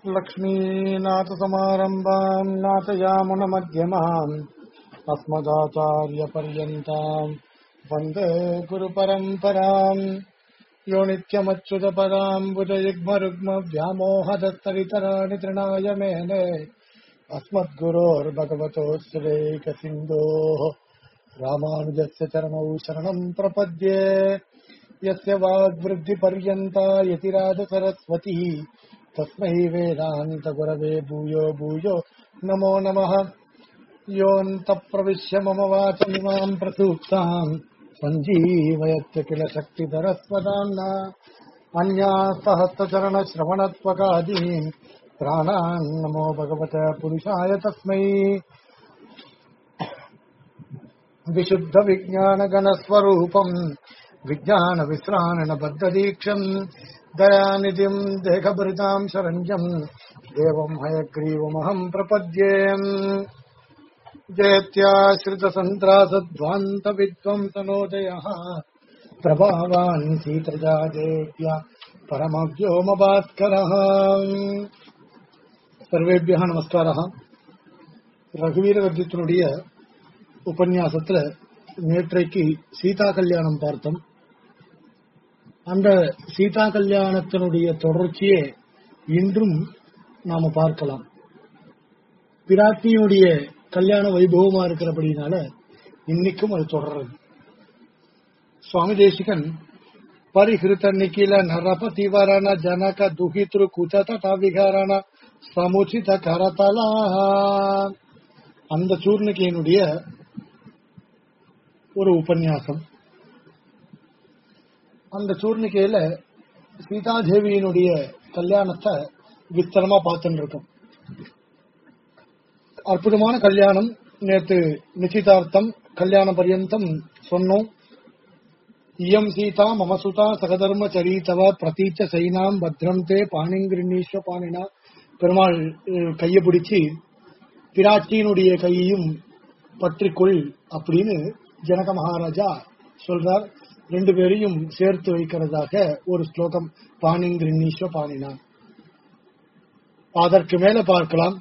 लक्ष्मीनाथसमारम्भाम् नाथयामुनमध्यमाम् अस्मदाचार्यपर्यन्ताम् वन्दे गुरुपरम्पराम् यो नित्यमच्युतपदाम् बुधयुग्मरुग्मव्यामोहदत्तरितराणि तृणाय मेने अस्मद्गुरोर्भगवतोऽस्तिरेकसिन्धोः रामानुजस्य चरणौ शरणम् प्रपद्ये यस्य वाग्वृद्धिपर्यन्ता यतिराजसरस्वती तस्मै वेदान्तगुरवे भूयो भूयो नमो नमः योऽन्तप्रविश्य मम वाचमिमाम् प्रसूक्ताम् सञ्जीवयत्य किल शक्तिधरस्वदाम्ना अन्या सहस्रचरणश्रवणत्वकादीन् प्राणान् नमो भगवत पुरुषाय तस्मै विशुद्धविज्ञानगणस्वरूपम् विज्ञानविश्राणबद्धदीक्षम् दयानिधिम् देहभृताम् शरण्यम् देवम् हयग्रीवमहम् प्रपद्ये जयत्याश्रितसन्त्रासध्वान्तविद्वंसनोदयः प्रभावान् सीतजा देव्य परमव्योमभास्करः सर्वेभ्यः நமஸ்காரः ரகுவீரவர்த்தியத்தினுடைய உபன்யாசத்துல நேற்றைக்கு சீதா கல்யாணம் பார்த்தோம் அந்த சீதா கல்யாணத்தினுடைய தொடர்ச்சியை இன்றும் நாம பார்க்கலாம் பிராட்டியினுடைய கல்யாண வைபவமா இருக்கிறபடினால இன்னைக்கும் அது தொடர்றது சுவாமி தேசிகன் பரிஹிருத நிக்கில நரபதிவரண ஜனக துஹித்ரு குச்சத விகாரண சமுச்சித கரதலா அந்த சூர்ணிகையினுடைய ஒரு உபன்யாசம் அந்த சூர்ணிகையில சீதாதேவியினுடைய கல்யாணத்தை விஸ்தரமா பார்த்துட்டு இருக்கோம் அற்புதமான கல்யாணம் நேற்று நிச்சயதார்த்தம் கல்யாண பரியந்தம் சொன்னோம் இயம் சீதா மமசுதா சகதர்ம சரித்தவ பிரதீச்ச சைனாம் பத்ரம் தே பாணிங்கிருணீஸ்வ பாணினா பெருமாள் கையை பிடிச்சு பிராட்டியினுடைய கையையும் பற்றிக்கொள் அப்படின்னு ஜனக மகாராஜா சொல்றார் ரெண்டு பேரையும் சேர்த்து வைக்கிறதாக ஒரு ஸ்லோகம் பாணிங்கிருணீஸ்வ பாணினா அதற்கு மேல பார்க்கலாம்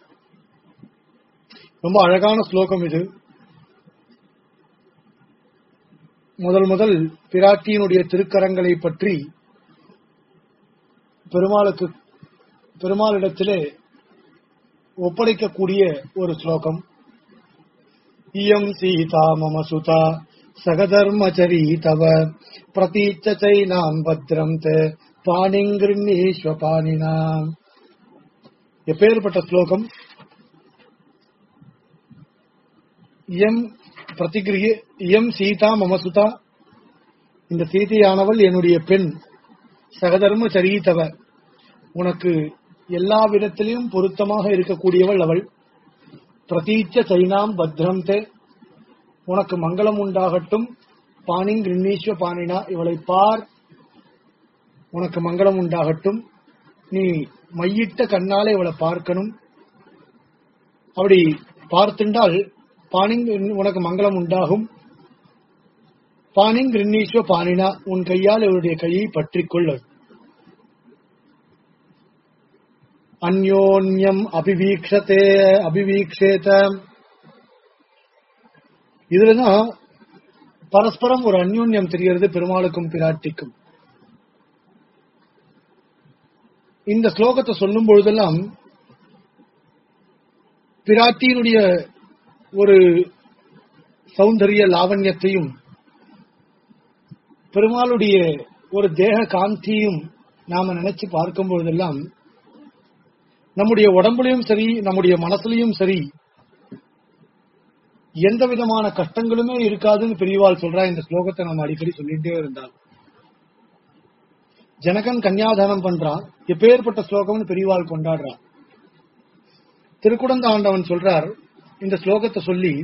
ரொம்ப அழகான ஸ்லோகம் இது முதல் முதல் பிராட்டியினுடைய திருக்கரங்களை பற்றி பெருமாளுக்கு பெருமாளிடத்திலே ஒப்படைக்கக்கூடிய ஒரு ஸ்லோகம் இயம் சீதா மம சுதா சகதர்மச்சரி தவ பிரதீச்ச சைனாம் பத்ரம் தே பாணிங்கிருணீஸ்வ பாணினாம் எப்பேற்பட்ட ஸ்லோகம் எம் பிரதிகிரிய எம் சீதா மமசுதா இந்த சீதையானவள் என்னுடைய பெண் சகதர்ம சரீதவ உனக்கு எல்லா விதத்திலையும் பொருத்தமாக இருக்கக்கூடியவள் அவள் பிரதீச்ச சைனாம் பத்ரம் தே உனக்கு மங்களம் உண்டாகட்டும் பாணிங் ரிண்ணீஸ்வ பாணினா இவளை பார் உனக்கு மங்களம் உண்டாகட்டும் நீ மையிட்ட கண்ணாலே இவளை பார்க்கணும் அப்படி பார்த்துண்டால் பாணிங் உனக்கு மங்களம் உண்டாகும் பாணிங் ரிண்ணீஸ்வ பாணினா உன் கையால் இவருடைய கையை பற்றிக்கொள்ள அந்யோன்யம் அபிவீக்ஷத்தே அபிவீக்ஷேத இதுலதான் பரஸ்பரம் ஒரு அந்யோன்யம் தெரிகிறது பெருமாளுக்கும் பிராட்டிக்கும் இந்த ஸ்லோகத்தை சொல்லும் பொழுதெல்லாம் பிராட்டியினுடைய ஒரு சௌந்தரிய லாவண்யத்தையும் பெருமாளுடைய ஒரு தேக காந்தியும் நாம நினைச்சு பார்க்கும் பொழுதெல்லாம் நம்முடைய உடம்புலையும் சரி நம்முடைய மனசுலையும் சரி எந்த விதமான கஷ்டங்களுமே இருக்காதுன்னு பெரியவாள் சொல்றா இந்த ஸ்லோகத்தை நம்ம அடிக்கடி சொல்லிட்டே இருந்தால் ஜனகன் கன்னியாதானம் பண்றான் எப்பேற்பட்ட ஸ்லோகம்னு பெரியவாள் கொண்டாடுறான் திருக்குடந்த ஆண்டவன் சொல்றார் இந்த ஸ்லோகத்தை சொல்லி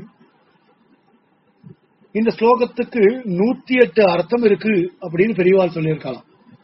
இந்த ஸ்லோகத்துக்கு நூத்தி எட்டு அர்த்தம் இருக்கு அப்படின்னு பெரியவாள் சொல்லியிருக்கலாம்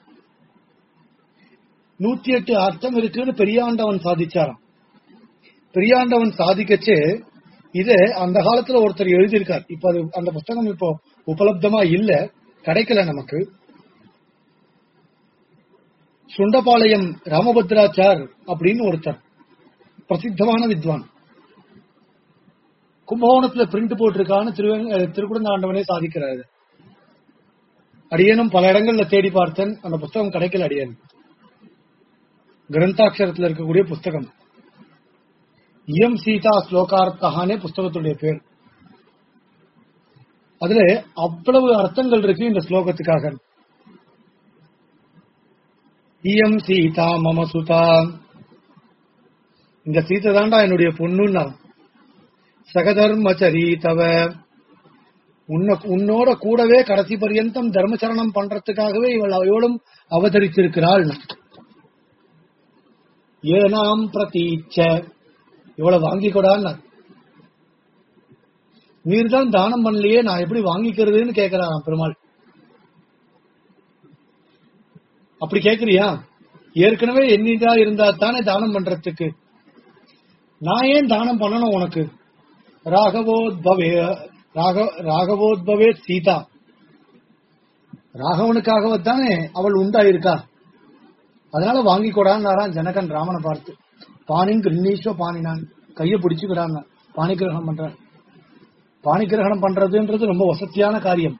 நூத்தி எட்டு அர்த்தம் இருக்குன்னு பெரியாண்டவன் சாதிச்சாராம் பெரியாண்டவன் சாதிக்கச்சே இத அந்த காலத்துல ஒருத்தர் எழுதியிருக்கார் இப்ப அது அந்த புஸ்தகம் இப்போ உபலப்தமா இல்ல கிடைக்கல நமக்கு சுண்டபாளையம் ராமபத்ராச்சார் அப்படின்னு ஒருத்தர் பிரசித்தமான வித்வான் கும்பகோணத்துல பிரிண்ட் போட்டிருக்கான்னு திருவங்க திருக்குடந்தாண்டவனே சாதிக்கிறாரு அடியேனும் பல இடங்கள்ல தேடி பார்த்தேன் அந்த புஸ்தகம் கிடைக்கல அடியேன் கிரந்தாட்சரத்துல இருக்கக்கூடிய புஸ்தகம் இயம் சீதா ஸ்லோகார்த்தகானே புஸ்தகத்துடைய பேர் அதுல அவ்வளவு அர்த்தங்கள் இருக்கு இந்த ஸ்லோகத்துக்காக இயம் சீதா மம சுதா இந்த சீதை தாண்டா என்னுடைய பொண்ணுன்னா சகதர்மச்சரி தவ உன்ன உன்னோட கூடவே கடைசி பரியந்தம் தர்மச்சரணம் பண்றதுக்காகவே இவள் இவளும் அவதரித்திருக்கிறாள் ஏனாம் பிரதீச்ச இவளை வாங்கிக்கூடான்னு நீர் தான் தானம் பண்ணலையே நான் எப்படி வாங்கிக்கிறதுன்னு கேட்கிறாராம் பெருமாள் அப்படி கேக்குறியா ஏற்கனவே என்னிதா இருந்தா தானே தானம் பண்றதுக்கு நான் ஏன் தானம் பண்ணணும் உனக்கு ராகவோத்பவே ராக ராகவோத்பவே சீதா ராகவனுக்காகவத்தானே அவள் உண்டாயிருக்கா அதனால வாங்கி கொடான்னாரான் ஜனகன் ராமனை பார்த்து பானிங் கிருண்ணீஸ்வ பாணினான் கைய பிடிச்சுக்கிறான் பாணி கிரகணம் பண்றான் பாணி கிரகணம் பண்றதுன்றது ரொம்ப வசதியான காரியம்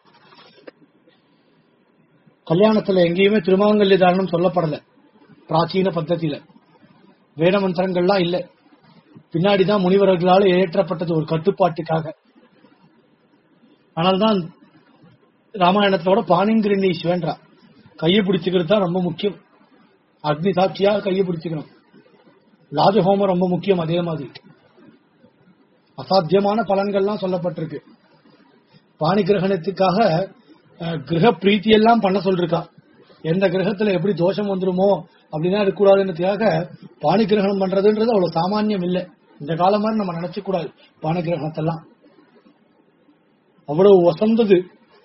கல்யாணத்துல எங்கேயுமே திருமாங்கல்ய தாரணம் சொல்லப்படல பிராச்சீன பத்தத்தில வேத மந்திரங்கள்லாம் இல்ல பின்னாடிதான் முனிவர்களால் ஏற்றப்பட்டது ஒரு கட்டுப்பாட்டுக்காக ஆனால்தான் ராமாயணத்தோட பாணிங்கிரிணீஸ்வன்றா கையை பிடிச்சுக்கிறது தான் ரொம்ப முக்கியம் அக்னி சாட்சியா கையை பிடிச்சுக்கணும் ராஜஹோமம் ரொம்ப முக்கியம் அதே மாதிரி அசாத்தியமான பலன்கள்லாம் சொல்லப்பட்டிருக்கு பாணி கிரகணத்துக்காக அஹ், கிரக பிரீத்தி எல்லாம் பண்ண சொல்லிருக்கா எந்த கிரகத்துல எப்படி தோஷம் வந்துருமோ அப்படின்னா இருக்கக்கூடாதுன்றதுக்காக பாணி கிரகணம் பண்றதுன்றது அவ்வளவு சாமானியம் இல்லை இந்த காலம் மாதிரி நம்ம நினைச்ச கூடாது பாணி கிரகணத்தெல்லாம் அவ்வளவு வசந்தது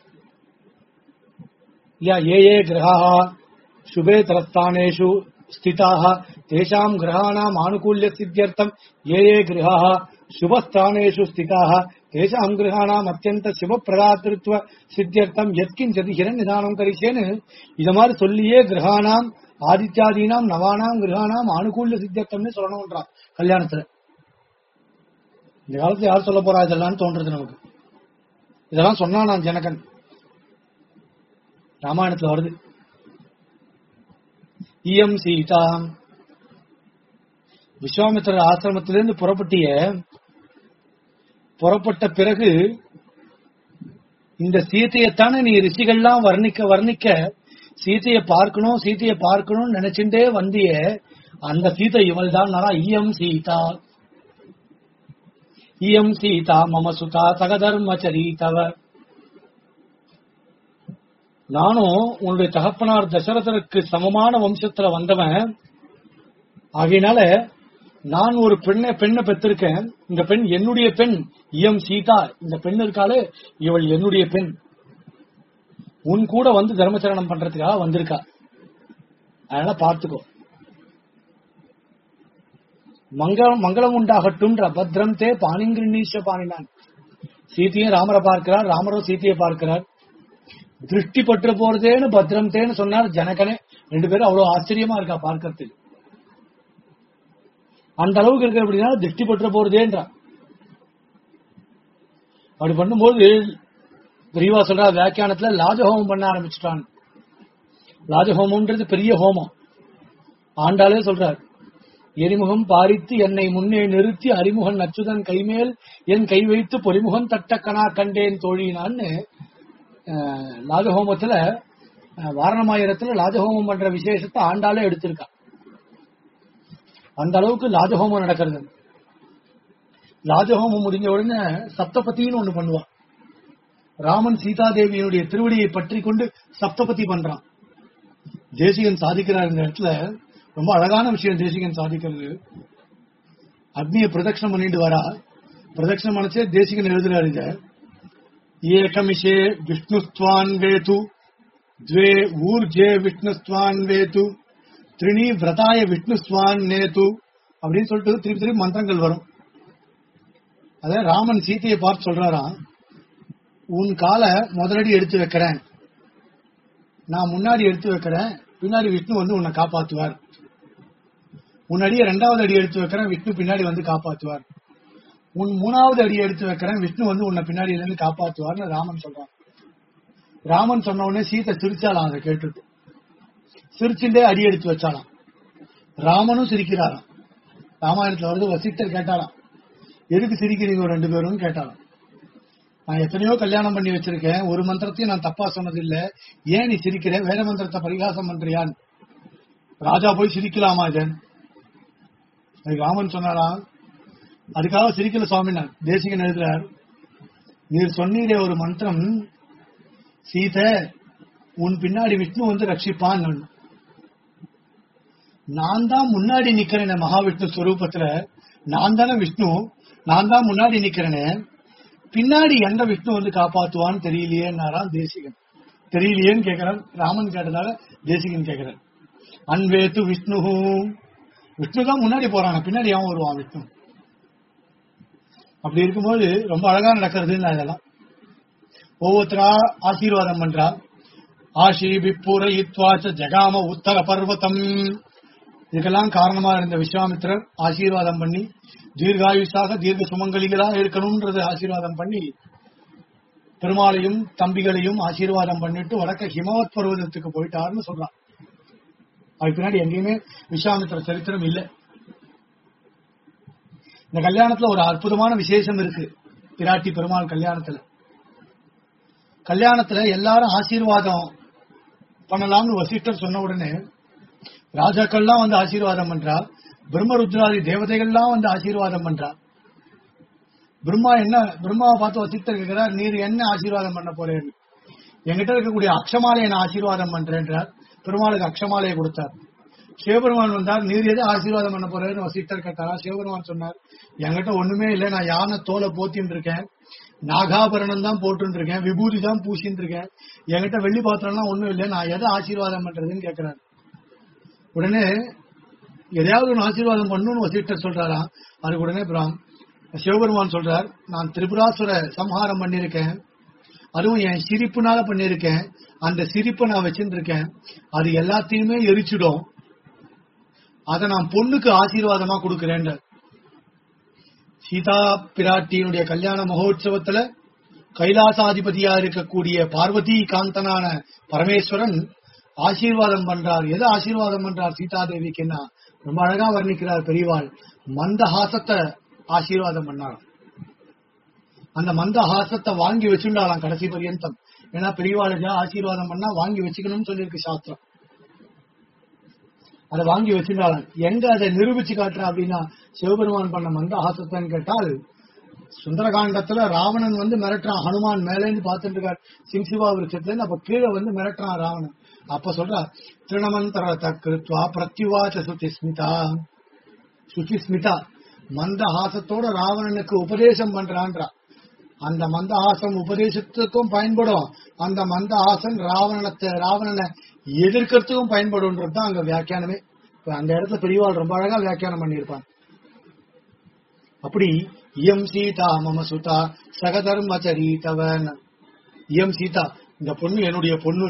या ये ये ग्रहाः शुभे तरस्थानेषु स्थिताः तेषां ग्रहाणाम् आनुकूल्यसिद्ध्यर्थम् ये ये ग्रहाः शुभस्थानेषु स्थिताः तेषां ग्रहाणाम् अत्यन्त शुभप्रदातृत्व சித்தியர்த்தம் எத்கிஞ்சது நிதானம் கரிசேன்னு இத மாதிரி சொல்லியே கிரகானாம் ஆதித்யாதீனாம் நவானாம் கிரகானாம் ஆனுகூல்ய சித்தியர்த்தம்னு சொல்லணும்ன்றான் கல்யாணத்துல இந்த காலத்துல யார் சொல்ல போறா இதெல்லாம் தோன்றது நமக்கு இதெல்லாம் சொன்னா நான் ஜனகன் ராமாயணத்துல வருது இயம் சீதா விஸ்வாமித்திரர் ஆசிரமத்திலிருந்து புறப்பட்டிய புறப்பட்ட பிறகு இந்த சீதையத்தானே நீ ரிஷிகள்லாம் வர்ணிக்க வர்ணிக்க சீதையை பார்க்கணும் சீதையை பார்க்கணும்னு நினைச்சுட்டே வந்திய அந்த சீதை இவள் தான் இயம் சீதா இயம் சீதா மம சுதா சகதர்மச்சரி தவ நானும் உன்னுடைய தகப்பனார் தசரதருக்கு சமமான வம்சத்துல வந்தவன் ஆகையினால நான் ஒரு பெண்ணை பெண்ணை பெற்றிருக்கேன் இந்த பெண் என்னுடைய பெண் இயம் சீதா இந்த பெண் இருக்காளே இவள் என்னுடைய பெண் உன் கூட வந்து தர்மச்சரணம் பண்றதுக்காக வந்திருக்கா அதனால பார்த்துக்கோ மங்களம் மங்களம் உண்டாகட்டும்ன்ற பத்ரம் தே பாணிங்கிருணீஷ பாணினான் சீத்தையும் ராமரை பார்க்கிறார் ராமரும் சீத்தையை பார்க்கிறார் திருஷ்டி பற்று போறதேன்னு பத்ரம் தேன்னு சொன்னார் ஜனகனே ரெண்டு பேரும் அவ்வளவு ஆச்சரியமா இருக்கா பார்க்கறதுக்கு அந்த அளவுக்கு இருக்கிற அப்படின்னா திருஷ்டி பற்ற போறதேன்றா அப்படி பண்ணும்போது பெரியவா சொல்றா வியாக்கியானத்துல லாஜஹோமம் பண்ண ஆரம்பிச்சுட்டான் லாஜஹோமம்ன்றது பெரிய ஹோமம் ஆண்டாலே சொல்றார் எரிமுகம் பாரித்து என்னை முன்னே நிறுத்தி அறிமுகன் அச்சுதன் கைமேல் என் கை வைத்து பொறிமுகன் தட்டக்கனா கண்டேன் தோழினான்னு அஹ், லாஜஹோமத்துல அஹ், வாரணமாயிரத்துல லாஜஹோமம் பண்ற விசேஷத்தை ஆண்டாலே எடுத்திருக்கா அந்த அளவுக்கு லாஜஹோமம் நடக்கிறது லாஜஹோமம் முடிஞ்ச உடனே சப்தபதின்னு ஒண்ணு பண்ணுவா ராமன் சீதாதேவியினுடைய திருவடியை பற்றி கொண்டு சப்தபதி பண்றான் தேசிகன் சாதிக்கிறார் இந்த இடத்துல ரொம்ப அழகான விஷயம் தேசிகன் சாதிக்கிறது அக்னியை பிரதட்சணம் பண்ணிட்டு வரா பிரதட்சணம் பண்ணிச்சே தேசிகன் எழுதுறாரு இத ஏகமிஷே விஷ்ணுஸ்துவான் வேது द्वे ஊர்ஜே விஷ்ணுஸ்துவான் வேது த்ரிணி விரதாய விஷ்ணுஸ்வான் நேது அப்படின்னு சொல்லிட்டு திருப்பி திருப்பி மந்திரங்கள் வரும் அதான் ராமன் சீதையை பார்த்து சொல்றாராம் உன் காலை முதலடி எடுத்து வைக்கிறேன் நான் முன்னாடி எடுத்து வைக்கிறேன் பின்னாடி விஷ்ணு வந்து உன்னை காப்பாத்துவார் உன் அடியை ரெண்டாவது அடி எடுத்து வைக்கிறேன் விஷ்ணு பின்னாடி வந்து காப்பாத்துவார் உன் மூணாவது அடி எடுத்து வைக்கிறேன் விஷ்ணு வந்து உன்னை பின்னாடி இருந்து காப்பாத்துவார்னு ராமன் சொல்றான் ராமன் சொன்ன உடனே சீத்தை சிரிச்சாலாம் அதை கேட்டுட்டு சிரிச்சுட்டே அடி எடுத்து வச்சாலாம் ராமனும் சிரிக்கிறாராம் ராமாயணத்துல வருது வசிஷ்டர் கேட்டாராம் எதுக்கு சிரிக்கிறீங்க ஒரு ரெண்டு பேரும் கேட்டாராம் நான் எத்தனையோ கல்யாணம் பண்ணி வச்சிருக்கேன் ஒரு மந்திரத்தையும் நான் தப்பா சொன்னது இல்ல ஏன் நீ சிரிக்கிற வேற மந்திரத்தை பரிகாசம் பண்றியான் ராஜா போய் சிரிக்கலாமா இதன் அதுக்கு ராமன் சொன்னாராம் அதுக்காக சிரிக்கல சுவாமி நான் தேசிகன் எழுதுறார் நீர் சொன்னீரே ஒரு மந்திரம் சீதை உன் பின்னாடி விஷ்ணு வந்து ரட்சிப்பான் நான் தான் முன்னாடி நிக்கிறேனே மகாவிஷ்ணு ஸ்வரூபத்துல நான் தானே விஷ்ணு நான் தான் முன்னாடி நிக்கிறேனே பின்னாடி எந்த விஷ்ணு வந்து காப்பாத்துவான்னு தெரியலையேன்னாராம் தேசிகன் தெரியலையேன்னு கேக்குறான் ராமன் கேட்டதால தேசிகன் கேக்குறான் அன்வேத்து விஷ்ணு விஷ்ணு தான் முன்னாடி போறான் பின்னாடி ஏன் வருவான் விஷ்ணு அப்படி இருக்கும்போது ரொம்ப அழகா நடக்கிறதுன்னு அதெல்லாம் ஒவ்வொருத்தரா ஆசீர்வாதம் பண்றா ஆஷி விப்புரயித்வாச்ச ஜகாம உத்தர பர்வதம் இதுக்கெல்லாம் காரணமா இருந்த விஸ்வாமித்திரர் ஆசீர்வாதம் பண்ணி தீர்காயுஷாக தீர்க்க சுமங்கலிகளா இருக்கணும்ன்றது ஆசீர்வாதம் பண்ணி பெருமாளையும் தம்பிகளையும் ஆசீர்வாதம் பண்ணிட்டு வடக்க ஹிமவத் பர்வதத்துக்கு போயிட்டாருன்னு சொல்றான் அதுக்கு பின்னாடி எங்கேயுமே விஸ்வாமித்திர சரித்திரம் இல்லை இந்த கல்யாணத்துல ஒரு அற்புதமான விசேஷம் இருக்கு பிராட்டி பெருமாள் கல்யாணத்துல கல்யாணத்துல எல்லாரும் ஆசீர்வாதம் பண்ணலாம்னு வசிஷ்டர் சொன்ன உடனே ராஜாக்கள்லாம் வந்து ஆசீர்வாதம் பண்றா பிரம்மருத்ராதி தேவதைகள்லாம் வந்து ஆசீர்வாதம் பண்றா பிரம்மா என்ன பிரம்மாவை பார்த்து வசிஷ்டர் கேட்கிறார் நீர் என்ன ஆசீர்வாதம் பண்ண போறேன் என்கிட்ட இருக்கக்கூடிய அக்ஷமாலையை நான் ஆசீர்வாதம் பண்றேன்றார் பெருமாளுக்கு அக்ஷமாலையை கொடுத்தார் சிவபெருமான் வந்தார் நீர் எது ஆசீர்வாதம் பண்ண போறேன்னு வசிஷ்டர் கேட்டாரா சிவபெருமான் சொன்னார் என்கிட்ட ஒண்ணுமே இல்லை நான் யானை தோலை போத்தின்னு இருக்கேன் நாகாபரணம் தான் போட்டு இருக்கேன் விபூதி தான் பூசின்னு இருக்கேன் என்கிட்ட வெள்ளி பாத்திரம்லாம் ஒண்ணும் இல்லை நான் எதை ஆசீர்வாதம் பண்றதுன்னு கேட்கிறாரு உடனே எதையாவது ஒன்று ஆசீர்வாதம் பண்ணணும்னு வசிஷ்டர் சொல்றாராம் அதுக்கு உடனே பிராம் சிவபெருமான் சொல்றார் நான் திரிபுராசுர சம்ஹாரம் பண்ணிருக்கேன் அதுவும் என் சிரிப்புனால பண்ணிருக்கேன் அந்த சிரிப்பை நான் வச்சிருக்கேன் அது எல்லாத்தையுமே எரிச்சிடும் அதை நான் பொண்ணுக்கு ஆசீர்வாதமா கொடுக்கிறேன் சீதா பிராட்டியினுடைய கல்யாண மகோத்சவத்துல கைலாசாதிபதியா இருக்கக்கூடிய பார்வதி காந்தனான பரமேஸ்வரன் ஆசீர்வாதம் பண்றார் எது ஆசீர்வாதம் பண்றார் சீதா தேவிக்குன்னா ரொம்ப அழகா வர்ணிக்கிறார் பெரியவாள் மந்தஹாசத்தை ஆசீர்வாதம் பண்ணாராம் அந்த மந்தஹாசத்தை வாங்கி வச்சுண்டாலாம் கடைசி பரியந்தம் ஏன்னா பெரியவாள் ஏதாவது ஆசீர்வாதம் பண்ணா வாங்கி வச்சுக்கணும்னு சொல்லியிருக்கு சாஸ்திரம் அதை வாங்கி வச்சிருந்தாலும் எங்க அதை நிரூபிச்சு காட்டுற அப்படின்னா சிவபெருமான் பண்ண மந்தஹாசத்தைன்னு கேட்டால் சுந்தரகாண்டத்துல ராவணன் வந்து மிரட்டுறான் ஹனுமான் மேலேந்து பார்த்துட்டு இருக்கார் சிம்சிவா விருட்சத்துல அப்ப கீழே வந்து மிரட்டுறான் ராவணன் அப்ப சொல்ற திருணமந்தர தக்கிருத்வா பிரத்யுவாச்ச சுத்தி ஸ்மிதா சுத்தி ஸ்மிதா மந்தஹாசத்தோட ராவணனுக்கு உபதேசம் பண்றான்றா அந்த மந்தஹாசம் உபதேசத்துக்கும் பயன்படும் அந்த மந்தஹாசன் ராவணத்தை ராவணனை எதிர்க்கிறதுக்கும் பயன்படும்ன்றது தான் அங்க வியாக்கியானமே இப்ப அந்த இடத்துல பெரியவாள் ரொம்ப அழகா வியாக்கியானம் பண்ணியிருப்பாங்க அப்படி இயம் சீதா மம சுதா சகதர்மச்சரீதவன் இயம் சீதா இந்த பொண்ணு என்னுடைய பொண்ணு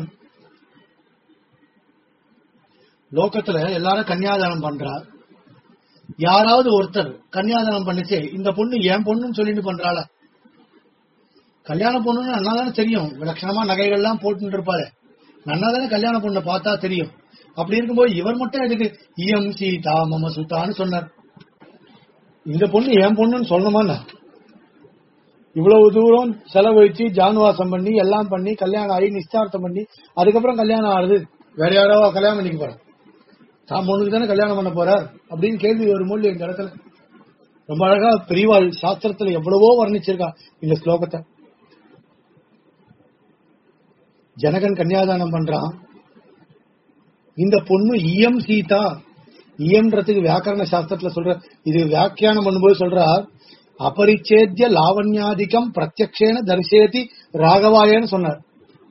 லோகத்துல எல்லாரும் கன்னியாதானம் பண்றா யாராவது ஒருத்தர் கன்னியாதானம் பண்ணிச்சு இந்த பொண்ணு என் பொண்ணுன்னு சொல்லிட்டு பண்றாள கல்யாண பொண்ணுன்னு நல்லா தானே தெரியும் விலட்சணமா நகைகள்லாம் போட்டுட்டு இருப்பாரு நன்னா தானே கல்யாண பொண்ணை பார்த்தா தெரியும் அப்படி இருக்கும்போது இவர் மட்டும் எதுக்கு இயம் சீதா மம சுத்தான்னு சொன்னார் இந்த பொண்ணு என் பொண்ணுன்னு சொல்லணுமா இவ்வளவு தூரம் செலவழிச்சு ஜானுவாசம் பண்ணி எல்லாம் பண்ணி கல்யாணம் ஆகி நிச்சயார்த்தம் பண்ணி அதுக்கப்புறம் கல்யாணம் ஆகுது வேற யாரோ கல்யாணம் பண்ணிக்க போற தான் பொண்ணுக்கு தானே கல்யாணம் பண்ண போறார் அப்படின்னு கேள்வி வரும்போது இந்த இடத்துல ரொம்ப அழகா பெரியவாள் சாஸ்திரத்துல எவ்வளவோ வர்ணிச்சிருக்கா இந்த ஸ்லோகத்தை ஜனகன் கன்னியாதானம் பண்றான் இந்த பொண்ணு இயம் சீதா இயம்ன்றதுக்கு வியாக்கரண சாஸ்திரத்துல சொல்ற இது வியாக்கியானம் பண்ணும்போது சொல்றார் அபரிச்சேத்திய லாவண்யாதிக்கம் பிரத்யக்ஷேன தரிசேதி ராகவாயன்னு சொன்னார்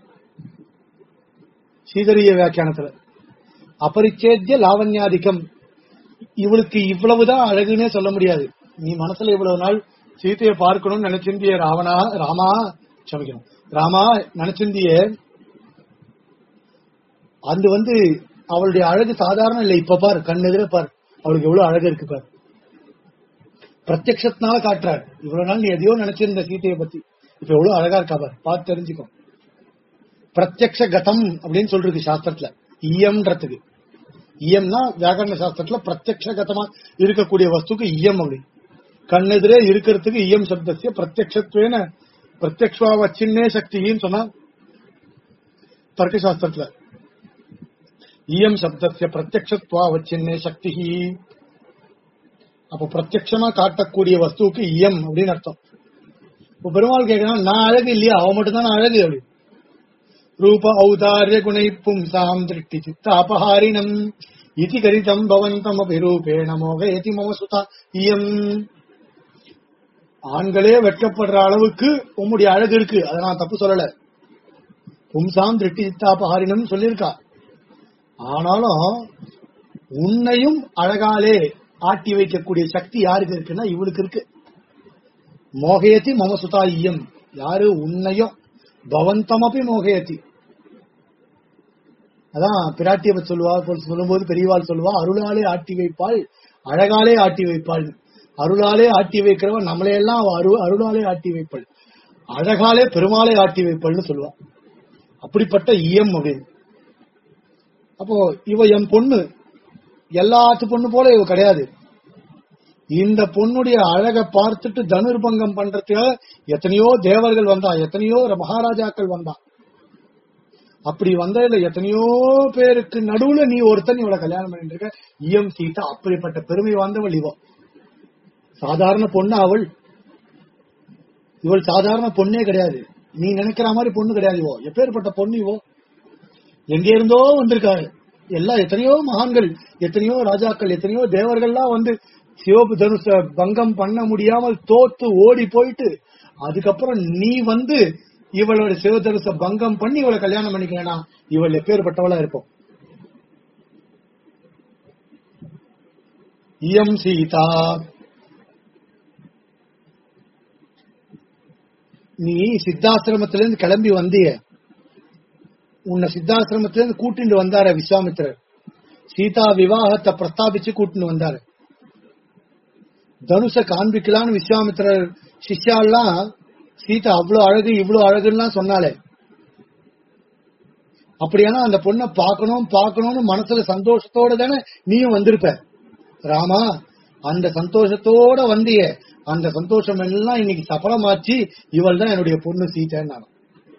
ஸ்ரீதரிய வியாக்கியானத்துல அபரிச்சேத்திய லாவண்யாதிக்கம் இவளுக்கு இவ்வளவுதான் அழகுன்னே சொல்ல முடியாது நீ மனசுல இவ்வளவு நாள் சீதையை பார்க்கணும்னு நினைச்சிருந்திய ராவணா ராமா க்ஷமிக்கணும் ராமா நினைச்சிருந்தியே அது வந்து அவளுடைய அழகு சாதாரண இல்ல இப்ப பாரு கண் எதிர பாரு அவளுக்கு எவ்வளவு அழகு இருக்கு பாரு பிரத்யக்ஷத்தினால காட்டுறாரு இவ்வளவு நாள் நீ எதையோ நினைச்சிருந்த சீதையை பத்தி இப்ப எவ்வளவு அழகா இருக்கா பாரு பார்த்து தெரிஞ்சுக்கோ பிரத்யக்ஷ கதம் அப்படின்னு சொல்றது சாஸ்திரத்துல இயம்ன்றதுக்கு இயம்னா வியாக்கரண சாஸ்திரத்துல பிரத்யக்ஷ கதமா இருக்கக்கூடிய வஸ்துக்கு இயம் அப்படி கண்ணெதிரே இருக்கிறதுக்கு இயம் சப்தசிய பிரத்யக்ஷத்வேன பிரத்யக்ஷா வச்சின்னே சக்தின்னு சொன்னா தர்க்க சாஸ்திரத்துல இயம் சப்தசிய பிரத்யக்ஷத்வா வச்சின்னே சக்தி அப்ப பிரத்யக்ஷமா காட்டக்கூடிய வஸ்துவுக்கு இயம் அப்படின்னு அர்த்தம் இப்ப பெருமாள் கேட்கறான் நான் அழகு இல்லையா அவன் மட்டும் தான் அழகு அப்படி ரூப ஔதாரிய குணை பும்சாம் திருஷ்டி சித்த அபஹாரிணம் இதி கரிதம் பவந்தம் அபிரூபேண மோகயதி மம சுதா இயம் ஆண்களே வெட்கப்படுற அளவுக்கு உம்முடைய அழகு இருக்கு அதை நான் தப்பு சொல்லல பும்சாம் திருஷ்டி சித்தாபஹாரினம் சொல்லியிருக்கா ஆனாலும் உன்னையும் அழகாலே ஆட்டி வைக்கக்கூடிய சக்தி யாருக்கு இருக்குன்னா இவளுக்கு இருக்கு மோகயதி மம சுதா இயம் யாரு உன்னையும் பவந்தமபி மோகயதி அதான் பிராட்டிய பத்தி சொல்லுவா போல் சொல்லும்போது பெரியவாள் சொல்லுவா அருளாலே ஆட்டி வைப்பாள் அழகாலே ஆட்டி வைப்பாள் அருளாலே ஆட்டி வைக்கிறவன் நம்மளை எல்லாம் அவ அரு அருளாலே ஆட்டி வைப்பாள் அழகாலே பெருமாளே ஆட்டி வைப்பாள்னு சொல்லுவா அப்படிப்பட்ட இயம் அப்படின்னு அப்போ இவ என் பொண்ணு எல்லாத்து பொண்ணு போல இவ கிடையாது இந்த பொண்ணுடைய அழகை பார்த்துட்டு தனுர்பங்கம் பண்றதுக்கு எத்தனையோ தேவர்கள் வந்தா எத்தனையோ மகாராஜாக்கள் வந்தா அப்படி வந்ததுல எத்தனையோ பேருக்கு நடுவுல நீ ஒருத்தன் இவளை கல்யாணம் பண்ணிட்டு இருக்க இயம் சீதா அப்படிப்பட்ட பெருமை வாய்ந்தவள் இவ சாதாரண பொண்ணு அவள் இவள் சாதாரண பொண்ணே கிடையாது நீ நினைக்கிற மாதிரி பொண்ணு கிடையாது இவோ எப்பேற்பட்ட பொண்ணு இவோ எங்க இருந்தோ வந்திருக்காரு எல்லாம் எத்தனையோ மகான்கள் எத்தனையோ ராஜாக்கள் எத்தனையோ தேவர்கள்லாம் வந்து சிவப்பு தனுச பங்கம் பண்ண முடியாமல் தோத்து ஓடி போயிட்டு அதுக்கப்புறம் நீ வந்து இவளோட சிவதனுச பங்கம் பண்ணி இவளை கல்யாணம் பண்ணிக்கலனா இவள் எப்பேற்பட்டவளா இருப்போம் இயம் சீதா நீ சித்தாசிரமத்திலிருந்து கிளம்பி வந்திய உன்னை சித்தாசிரமத்திலிருந்து கூட்டிட்டு வந்தார விஸ்வாமித்திரர் சீதா விவாகத்தை பிரஸ்தாபிச்சு கூட்டிட்டு வந்தாரு தனுஷ காண்பிக்கலான்னு விஸ்வாமித்திரர் சிஷ்யாலாம் சீதா அவ்வளவு அழகு இவ்வளவு அழகுன்னு சொன்னாலே அப்படியானா அந்த பொண்ணை பார்க்கணும் பார்க்கணும்னு மனசுல சந்தோஷத்தோட தானே நீயும் வந்திருப்ப ராமா அந்த சந்தோஷத்தோட வந்திய அந்த சந்தோஷம் எல்லாம் இன்னைக்கு சஃலமாச்சு இவள் தான் என்னுடைய பொண்ணு சீதைன்னு நான்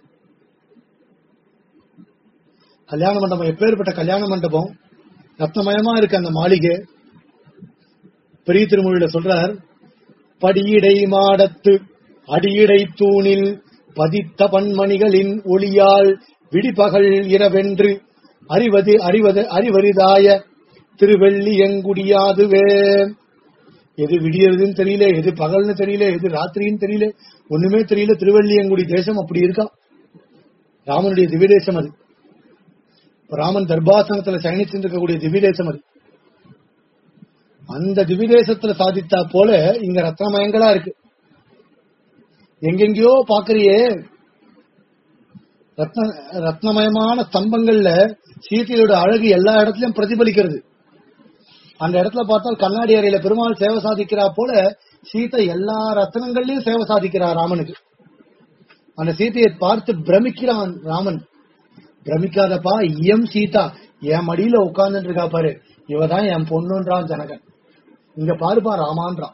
கல்யாண மண்டபம் எப்பேற்பட்ட கல்யாண மண்டபம் ரத்னமயமா இருக்கு அந்த மாளிகை பெரிய திருமொழியில சொல்றார் படியிடை மாடத்து அடியிடை தூணில் பதித்த பன்மணிகளின் ஒளியால் விடிபகல் இரவென்று அறிவது அறிவது அறிவரிதாய திருவெள்ளி எங்குடியாதுவே எது விடியறதுன்னு தெரியல எது பகல்னு தெரியல எது ராத்திரின்னு தெரியல ஒண்ணுமே தெரியல திருவள்ளியங்குடி தேசம் அப்படி இருக்கா ராமனுடைய திவ்ய தேசம் அது ராமன் தர்பாசனத்துல சயனிச்சு இருக்கக்கூடிய திவ்ய தேசம் அது அந்த திவ்ய தேசத்துல சாதித்தா போல இங்க ரத்னமயங்களா இருக்கு எங்கெங்கயோ பாக்குறியே ரத்ன ரத்னமயமான ஸ்தம்பங்கள்ல சீதையோட அழகு எல்லா இடத்துலயும் பிரதிபலிக்கிறது அந்த இடத்துல பார்த்தால் கண்ணாடி அறையில பெருமாள் சேவை சாதிக்கிறா போல சீதை எல்லா ரத்னங்கள்லயும் சேவை சாதிக்கிறா ராமனுக்கு அந்த சீதையை பார்த்து பிரமிக்கிறான் ராமன் பிரமிக்காதப்பா இயம் சீதா என் மடியில உட்கார்ந்துட்டு இருக்கா பாரு இவதான் என் பொண்ணுன்றான் ஜனகன் இங்க பாருப்பா ராமான்றான்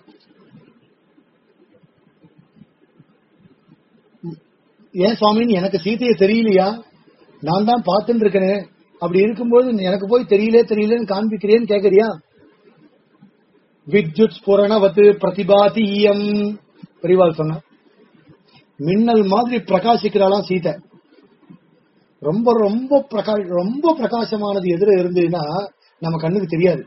ஏன் சுவாமின்னு எனக்கு சீதையை தெரியலையா நான் தான் பார்த்துட்டு இருக்கேனே அப்படி இருக்கும்போது எனக்கு போய் தெரியலே தெரியலன்னு காண்பிக்கிறேன்னு கேக்குறியா வித்யுத் ஸ்புரணவத்து பிரதிபாதி ஈயம் பெரியவாள் சொன்ன மின்னல் மாதிரி பிரகாசிக்கிறாளாம் சீதை ரொம்ப ரொம்ப பிரகா ரொம்ப பிரகாசமானது எதிர இருந்ததுன்னா நம்ம கண்ணுக்கு தெரியாது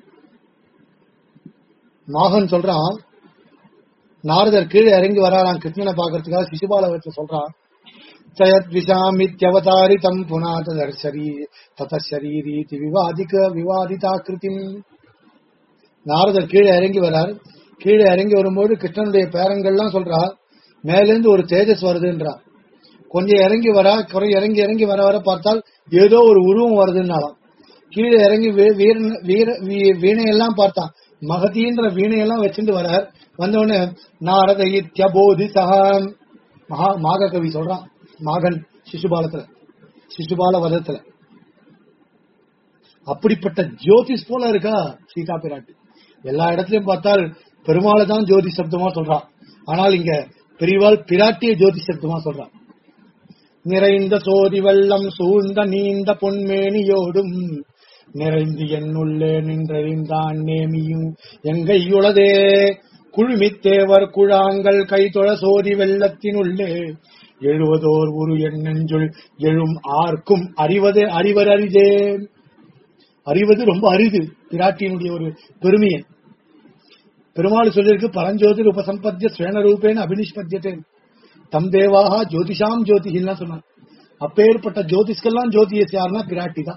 மாகன் சொல்றான் நாரதர் கீழே இறங்கி வராராம் கிருஷ்ணனை பாக்குறதுக்காக சிசுபாலகத்தை சொல்றான் தயத்விஷாமித்யவதாரிதம் புனா ததர்ஷரீ ததரீரீதி விவாதிக்க விவாதிதாக்கிருத்திம் நாரதர் கீழே இறங்கி வரார் கீழே இறங்கி வரும்போது கிருஷ்ணனுடைய பேரங்கள்லாம் சொல்றா மேலிருந்து ஒரு தேஜஸ் வருதுன்றா கொஞ்சம் இறங்கி வரா குறை இறங்கி இறங்கி வர வர பார்த்தால் ஏதோ ஒரு உருவம் வருதுன்னாலாம் கீழே இறங்கி வீ- வீரன்- வீர வீ- வீணையெல்லாம் பார்த்தான் மகதின்ற வீணையெல்லாம் வச்சுட்டு வரார் வந்தவுடனே நாரத இத்தியபோதி சகாம் மகா மாக கவி சொல்றான் மாகன் சிசுபாலத்துல சிசுபால வதத்துல அப்படிப்பட்ட ஜோதிஷ் போல இருக்கா சீதா பிராட்டி எல்லா இடத்துலயும் பார்த்தால் பெருமாளை தான் ஜோதி சப்தமா சொல்றான் ஆனால் இங்க பெரியவாள் பிராட்டிய ஜோதி சப்தமா சொல்றான் நிறைந்த சோதி வெள்ளம் சூழ்ந்த நீண்ட பொன்மேனியோடும் நிறைந்து என்னுள்ளே நின்றறிந்தான் நேமியும் எங்கையுளதே குழுமித்தேவர் குழாங்கள் கைதொழ சோதி வெள்ளத்தினுள்ளே எழுவதோர் உரு என் நெஞ்சுள் எழும் ஆர்க்கும் அறிவது அறிவர் அறிதேன் அறிவது ரொம்ப அரிது பிராட்டியினுடைய ஒரு பெருமையை பெருமாள் சொல்லியிருக்கு பரஞ்சோதிர் உபசம்பத்திய ஸ்வேனரூபேன அபினிஷ்பத்தியத்தேன் தம் தேவாக ஜோதிஷாம் ஜோதிஷின்லாம் சொன்னார் அப்பேற்பட்ட ஜோதிஷ்கெல்லாம் ஜோதியஸ் யாருன்னா பிராட்டி தான்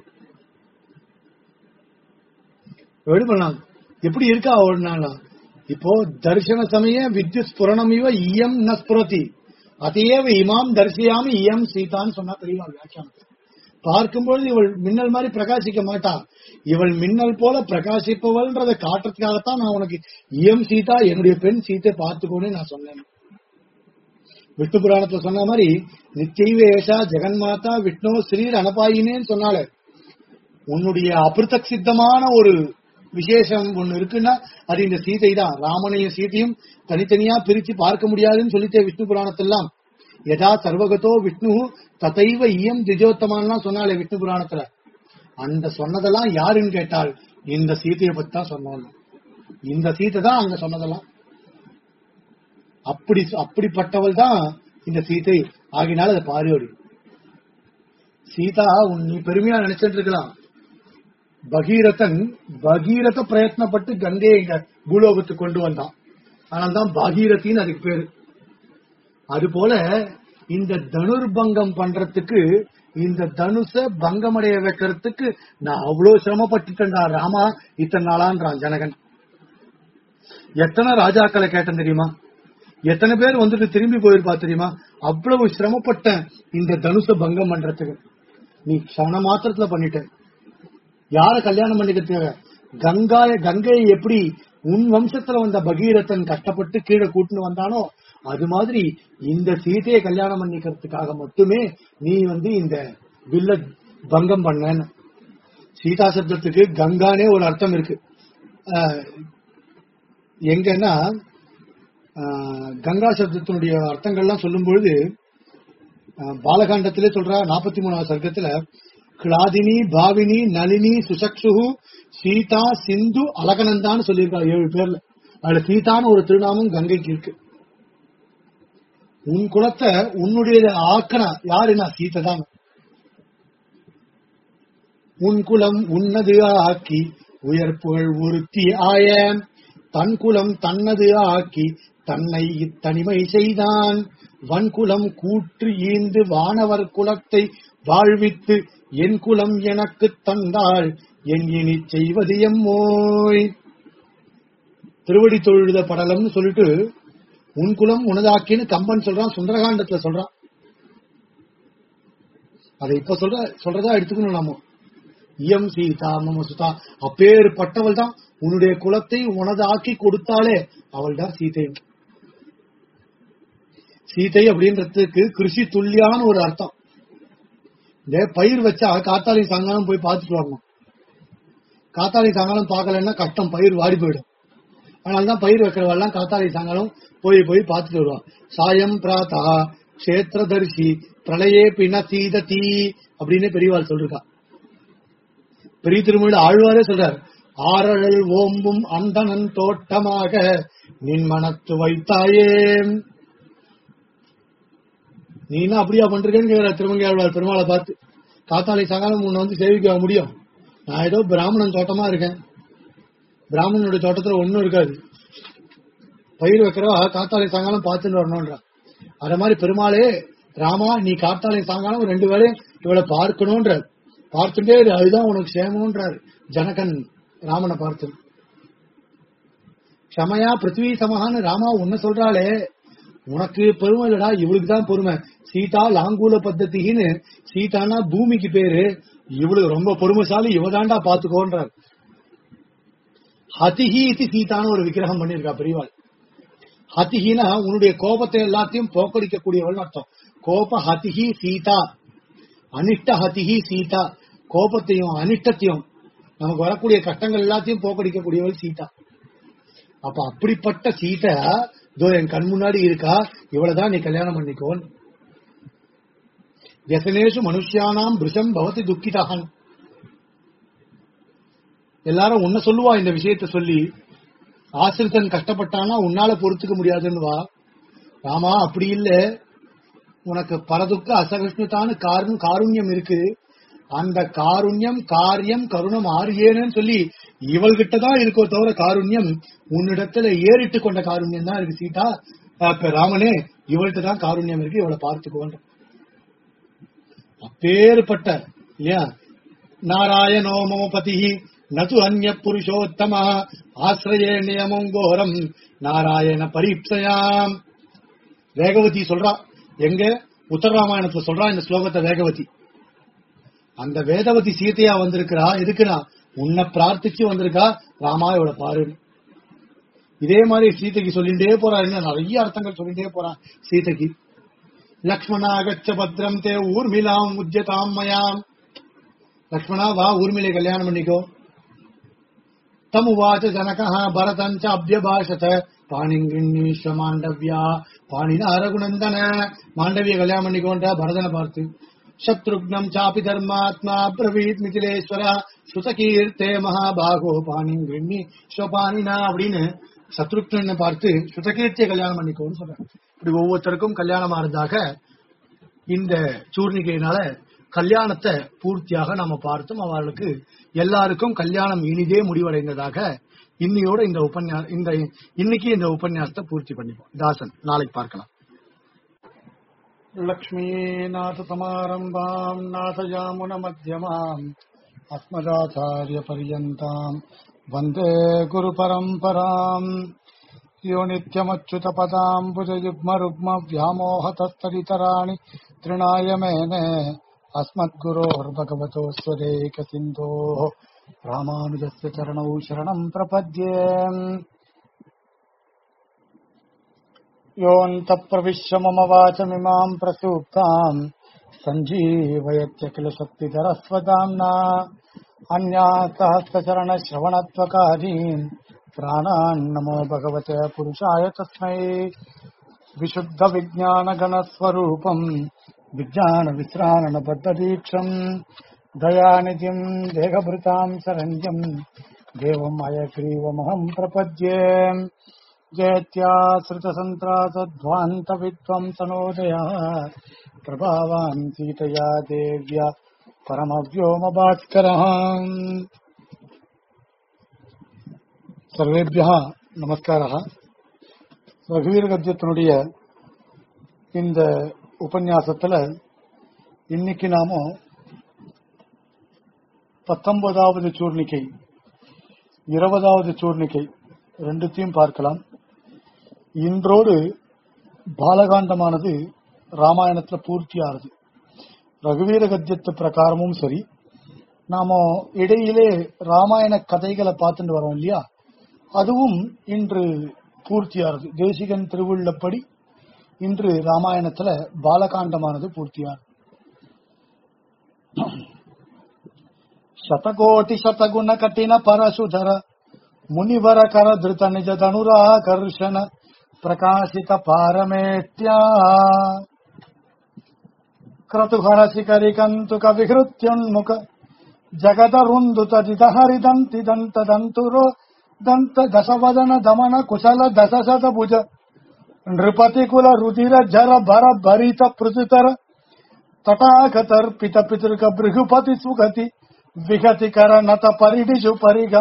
எப்படி பண்ணாங்க எப்படி இருக்கா அவள்னா இப்போ தரிசன சமய வித்யுத் ஸ்புரணம் இவ இயம் ந ஸ்புரதி அதையேவ இமாம் தரிசியாமி இயம் சீதான்னு சொன்னா பெரியவா வியாக்கியானம் பார்க்கும்பொழுது இவள் மின்னல் மாதிரி பிரகாசிக்க மாட்டா இவள் மின்னல் போல பிரகாசிப்பவள்ன்றதை காட்டுறதுக்காகத்தான் நான் உனக்கு இயம் சீதா என்னுடைய பெண் சீத்தை பார்த்துக்கோன்னு நான் சொன்னேன் விஷ்ணு புராணத்துல சொன்ன மாதிரி நித்தியவேஷா ஜெகன்மாதா விஷ்ணு ஸ்ரீர் அனபாயினேன்னு சொன்னாலே உன்னுடைய அபிருத்தக் சித்தமான ஒரு விசேஷம் ஒண்ணு இருக்குன்னா அது இந்த சீதை தான் ராமனையும் சீதையும் தனித்தனியா பிரிச்சு பார்க்க முடியாதுன்னு சொல்லித்தே விஷ்ணு புராணத்தெல்லாம் யதா சர்வகதோ விஷ்ணு ததைவ இயம் திஜோத்தமான்லாம் சொன்னாலே விஷ்ணு புராணத்துல அந்த சொன்னதெல்லாம் யாருன்னு கேட்டால் இந்த சீதையை பத்தி தான் சொன்னோம் இந்த சீதை தான் அங்க சொன்னதெல்லாம் அப்படி அப்படிப்பட்டவள் தான் இந்த சீதை ஆகினால அதை பாரியோடி சீதா உன் நீ பெருமையா நினைச்சிட்டு இருக்கலாம் பகீரதன் பகீரத பிரயத்னப்பட்டு கங்கையை இங்க பூலோகத்துக்கு கொண்டு வந்தான் ஆனால் தான் பாகீரதின்னு அதுக்கு பேரு அது போல இந்த தனுர்பங்கம் பண்றதுக்கு இந்த தனுஷ பங்கமடைய வைக்கிறதுக்கு நான் அவ்வளவு சிரமப்பட்டுட்டேன்டா ராமா இத்தனை நாளான்றான் ஜனகன் எத்தனை ராஜாக்களை கேட்டேன் தெரியுமா எத்தனை பேர் வந்துட்டு திரும்பி போயிருப்பா தெரியுமா அவ்வளவு சிரமப்பட்டேன் இந்த தனுஷ பங்கம் பண்றதுக்கு நீ க்ஷண மாத்திரத்துல பண்ணிட்ட யார கல்யாணம் பண்ணிக்கிறதுக்காக கங்காய கங்கையை எப்படி உன் வம்சத்துல வந்த பகீரதன் கஷ்டப்பட்டு கீழே கூட்டின்னு வந்தானோ அது மாதிரி இந்த சீதையை கல்யாணம் பண்ணிக்கிறதுக்காக மட்டுமே நீ வந்து இந்த வில்ல பங்கம் பண்ண சீதா சப்தத்துக்கு கங்கானே ஒரு அர்த்தம் இருக்கு ஆஹ் எங்கன்னா ஆஹ் கங்கா சப்தத்தினுடைய அர்த்தங்கள்லாம் சொல்லும் பொழுது ஆஹ் பாலகாண்டத்திலே சொல்றா நாற்பத்தி மூணாவது சர்க்கத்துல கிளாதினி பாவினி நளினி சுசக்ஷு சீதா சிந்து அலகனந்தான்னு சொல்லியிருக்காரு ஏழு பேர்ல அதுல சீதான்னு ஒரு திருநாமம் கங்கைக்கு இருக்கு உன் குலத்தை உன்னுடைய ஆக்கனா யாருன்னா சீதை தான் உன் குலம் உன்னது ஆக்கி உயர்ப்புகள் உறுத்தி ஆய தன் குலம் தன்னது ஆக்கி தன்னை இத்தனிமை செய்தான் வன்குலம் கூற்று ஈந்து வானவர் குலத்தை வாழ்வித்து என் குலம் எனக்கு தந்தாள் என் இனி செய்வது எம்மோய் திருவடி தொழுத படலம்னு சொல்லிட்டு உன் குலம் உனதாக்கின்னு கம்பன் சொல்றான் சுந்தரகாண்டத்துல சொல்றான் அதை இப்ப சொல்ற சொல்றதா எடுத்துக்கணும் நாம இயம் சீதா மம சுதா அப்பேற்பட்டவள் தான் உன்னுடைய குலத்தை உனதாக்கி கொடுத்தாலே அவள் தான் சீதை சீதை அப்படின்றதுக்கு கிருஷி துல்லியான ஒரு அர்த்தம் இந்த பயிர் வச்சா காத்தாலி சாயங்காலம் போய் பார்த்துட்டு வரணும் காத்தாலி சாயங்காலம் பார்க்கலன்னா கஷ்டம் பயிர் வாடி போயிடும் அதனாலதான் பயிர் வைக்கிறவெல்லாம் காத்தாலி சாயங்காலம் போய் போய் பார்த்துட்டு வருவான் சாயம் பிராத்தா கஷேத்திரதர்ஷி பிரளயே பின தீ அப்படின்னு பெரியவாள் சொல்லிருக்கா பெரிய திருமணி ஆழ்வாரே சொல்றார் ஆரழல் ஓம்பும் அந்தணன் தோட்டமாக நின் மனத்து வைத்தாயே நீ என்ன அப்படியா பண்றேன்னு கேக்குற திருமங்கை ஆழ்வார் பெருமாளை பார்த்து காத்தாலை சாயங்காலம் உன்னை வந்து சேவிக்க முடியும் நான் ஏதோ பிராமணன் தோட்டமா இருக்கேன் பிராமணனுடைய தோட்டத்துல ஒண்ணும் இருக்காது பயிர் வைக்கிறவா காத்தாலை சாயங்காலம் பார்த்துட்டு வரணும்ன்றா அத மாதிரி பெருமாளே ராமா நீ காத்தாலை சாயங்காலம் ரெண்டு வேளையும் இவளை பார்க்கணும்ன்ற பார்த்துட்டே இரு, அதுதான் உனக்கு சேமம்ன்றாரு ஜனகன் ராமனை பார்த்து க்ஷமையா பிருத்வி சமகான்னு ராமா உன்ன சொல்றாளே உனக்கு பெருமை இல்லடா இவளுக்கு தான் பொறுமை சீதா லாங்கூல பத்தத்தின்னு சீதானா பூமிக்கு பேரு இவளுக்கு ரொம்ப பொறுமைசாலி இவதாண்டா பாத்துக்கோன்றார் ஹதிஹி இது சீதான்னு ஒரு விக்கிரகம் பண்ணிருக்கா பெரியவாள் ஹதிஹினா உன்னுடைய கோபத்தை எல்லாத்தையும் போக்கடிக்கக்கூடியவள் அர்த்தம் கோப ஹதிஹி சீதா அனிஷ்ட ஹதிஹி சீதா கோபத்தையும் அனிஷ்டத்தையும் நமக்கு வரக்கூடிய கஷ்டங்கள் எல்லாத்தையும் போக்கடிக்கக்கூடியவள் சீதா அப்ப அப்படிப்பட்ட சீதா இதோ என் கண் முன்னாடி இருக்கா இவ்வளவுதான் நீ கல்யாணம் பண்ணிக்கோன் வியசனேஷு மனுஷியானாம் பிருஷம் பவதி துக்கிதாகன் எல்லாரும் உன்ன சொல்லுவா இந்த விஷயத்த சொல்லி ஆசிரித்தன் கஷ்டப்பட்டானா உன்னால பொறுத்துக்க முடியாதுன்னு வா ராமா அப்படி இல்ல உனக்கு பரதுக்க அசகிருஷ்ணத்தான காரும் காருண்யம் இருக்கு அந்த காருண்யம் காரியம் கருணம் ஆரியேன்னு சொல்லி இவள்கிட்ட தான் இருக்கோ தவிர காருண்யம் உன்னிடத்துல ஏறிட்டு கொண்ட காருண்யம் தான் இருக்கு சீதா அப்ப ராமனே இவள்கிட்ட தான் காருண்யம் இருக்கு இவளை பார்த்துக்கோன்ற அப்பேற்பட்ட இல்லையா நாராயணோ மம பதிஹி நது அந்நிய புருஷோத்தம ஆசிரியே நியமம் கோரம் நாராயண பரீட்சையாம் வேகவதி சொல்றா எங்க உத்தரராமாயணத்துல சொல்றா இந்த ஸ்லோகத்தை வேகவதி அந்த வேதவதி சீதையா வந்திருக்கிறா எதுக்குனா உன்னை பிரார்த்திச்சு வந்திருக்கா ராமா இவளை பாரு இதே மாதிரி சீதைக்கு சொல்லிட்டே போறா இன்னும் நிறைய அர்த்தங்கள் சொல்லிட்டே போறா சீதைக்கு லக்ஷ்மணா கச்ச பத்ரம் தே ஊர்மிலாம் உஜ்ஜதாம் மயாம் லக்ஷ்மணா வா ஊர்மிலை கல்யாணம் பண்ணிக்கோ தமுவாச்ச ஜனகா பரதஞ்ச அபியபாஷத பாணிங்கிண்ணீஸ்வ மாண்டவ்யா பாணின அரகுநந்தன மாண்டவிய கல்யாணம் பண்ணிக்கோன்ற பரதனை பார்த்து சத்ருக்னம் சாபி தர்மாத்மா பிரவீத் மிதிலேஸ்வர சுதகீர்த்தே மகாபாகோ பாணிங்கிண்ணி ஸ்வபாணினா அப்படின்னு சத்ருக்னனை பார்த்து சுதகீர்த்திய கல்யாணம் பண்ணிக்கோன்னு சொல்றாங்க இப்படி ஒவ்வொருத்தருக்கும் கல்யாணம் ஆறதாக இந்த சூர்ணிகையினால கல்யாணத்தை பூர்த்தியாக நாம பார்த்தோம் அவர்களுக்கு எல்லாருக்கும் கல்யாணம் இனிதே முடிவடைந்ததாக இன்னையோட இந்த உபன்யா இந்த இன்னைக்கு இந்த உபன்யாசத்தை பூர்த்தி பண்ணிப்போம் தாசன் நாளைக்கு பார்க்கலாம் लक्ष्मीनाथसमारम्भाम् नाथयामुनमध्यमाम् अस्मदाचार्यपर्यन्ताम् वन्दे गुरुपरम्पराम् यो नित्यमच्युतपदाम् भुजयुग्मरुग्मव्यामोहतस्तरितराणि तृणाय मेने अस्मद्गुरोर्भगवतोऽस्वदेकसिन्धोः रामानुजस्य चरणौ शरणम् प्रपद्ये योऽन्तप्रविश्य मम वाचमिमाम् प्रसूक्ताम् सञ्जीवयत्य किल शक्तिधरस्वदाम्ना अन्या सहस्रचरणश्रवणत्वकारीन् प्राणान् नमो भगवते पुरुषाय तस्मै विशुद्धविज्ञानगणस्वरूपम् विज्ञानविश्राणबद्धदीक्षम् दयानिधिम् देहभृताम् शरण्यम् देवम् अयग्रीवमहम् प्रपद्ये जयत्याश्रितसन्त्रासध्वान्तविद्वंसनोदयः प्रभावान् सीतया देव्या परमव्योमभास्करः சர்வேபியா நமஸ்காரா ரகுவீர கத்தியத்தினுடைய இந்த உபன்யாசத்துல இன்னைக்கு நாம பத்தொன்பதாவது சூர்ணிக்கை இருபதாவது சூர்ணிக்கை ரெண்டுத்தையும் பார்க்கலாம் இன்றோடு பாலகாண்டமானது ராமாயணத்துல பூர்த்தி ஆறுது ரகுவீர கத்தியத்து பிரகாரமும் சரி நாம இடையிலே ராமாயண கதைகளை பார்த்துட்டு வரோம் இல்லையா அதுவும் இன்று பூர்த்தியானது தேசிகன் திருவுள்ளப்படி இன்று ராமாயணத்துல பாலகாண்டமானது பூர்த்தியானது ಶತಕೋಟಿ ಶತಗುಣ ಕಠಿಣ ಪರಶುಧರ ಮುನಿವರ ಕರ ಧೃತ ನಿಜ ಧನುರಾಕರ್ಷಣ ಪ್ರಕಾಶಿತ ಪಾರಮೇತ್ಯ ಕ್ರತುಹರ ಶಿಖರಿ ಕಂತುಕ ವಿಹೃತ್ಯುನ್ಮುಖ ಜಗದರುಂದು ತದಿತ ಹರಿದಂತಿ ದಂತ ದಂತುರೋ ದಂತ ದಶವದನ ದಮನ ಕುಶಲ ದಶಶತ ಭುಜ ನೃಪತಿ ಕುಲ ರುಧಿರ ಜರ ಭರ ಭರಿತ ಪೃಥುತರ ತಟಾಕತರ್ಪಿತ ಪಿತೃಕ ಬೃಹುಪತಿ ಸುಗತಿ ವಿಗತಿ ಕರ ನತ ಪರಿಡಿಜು ಪರಿಗಾ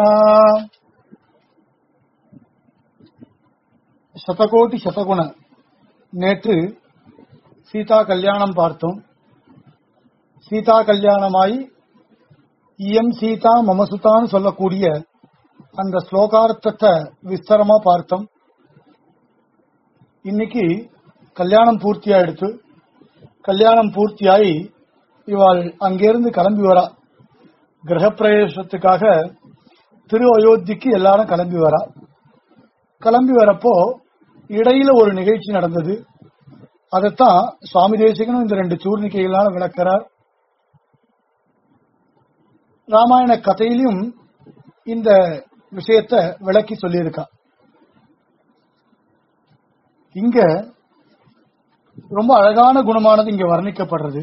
சதகோடி சதகுண நேற்று சீதா கல்யாணம் பார்த்தோம் சீதா கல்யாணமாய் இயம் சீதா மமசுதான்னு சொல்லக்கூடிய அந்த ஸ்லோகார்த்தத்தை விஸ்தரமா பார்த்தோம் இன்னைக்கு கல்யாணம் பூர்த்தியாயிடுத்து கல்யாணம் பூர்த்தியாயி இவாள் அங்கிருந்து கிளம்பி வரா கிரகப்பிரவேசத்துக்காக திரு அயோத்திக்கு எல்லாரும் கிளம்பி வரா கிளம்பி வரப்போ இடையில ஒரு நிகழ்ச்சி நடந்தது அதைத்தான் சுவாமி தேசிகனும் இந்த ரெண்டு சூர்ணிக்கைகளால விளக்கிறார் ராமாயண கதையிலும் இந்த விஷயத்தை விளக்கி சொல்லியிருக்கா இங்க ரொம்ப அழகான குணமானது இங்க வர்ணிக்கப்படுறது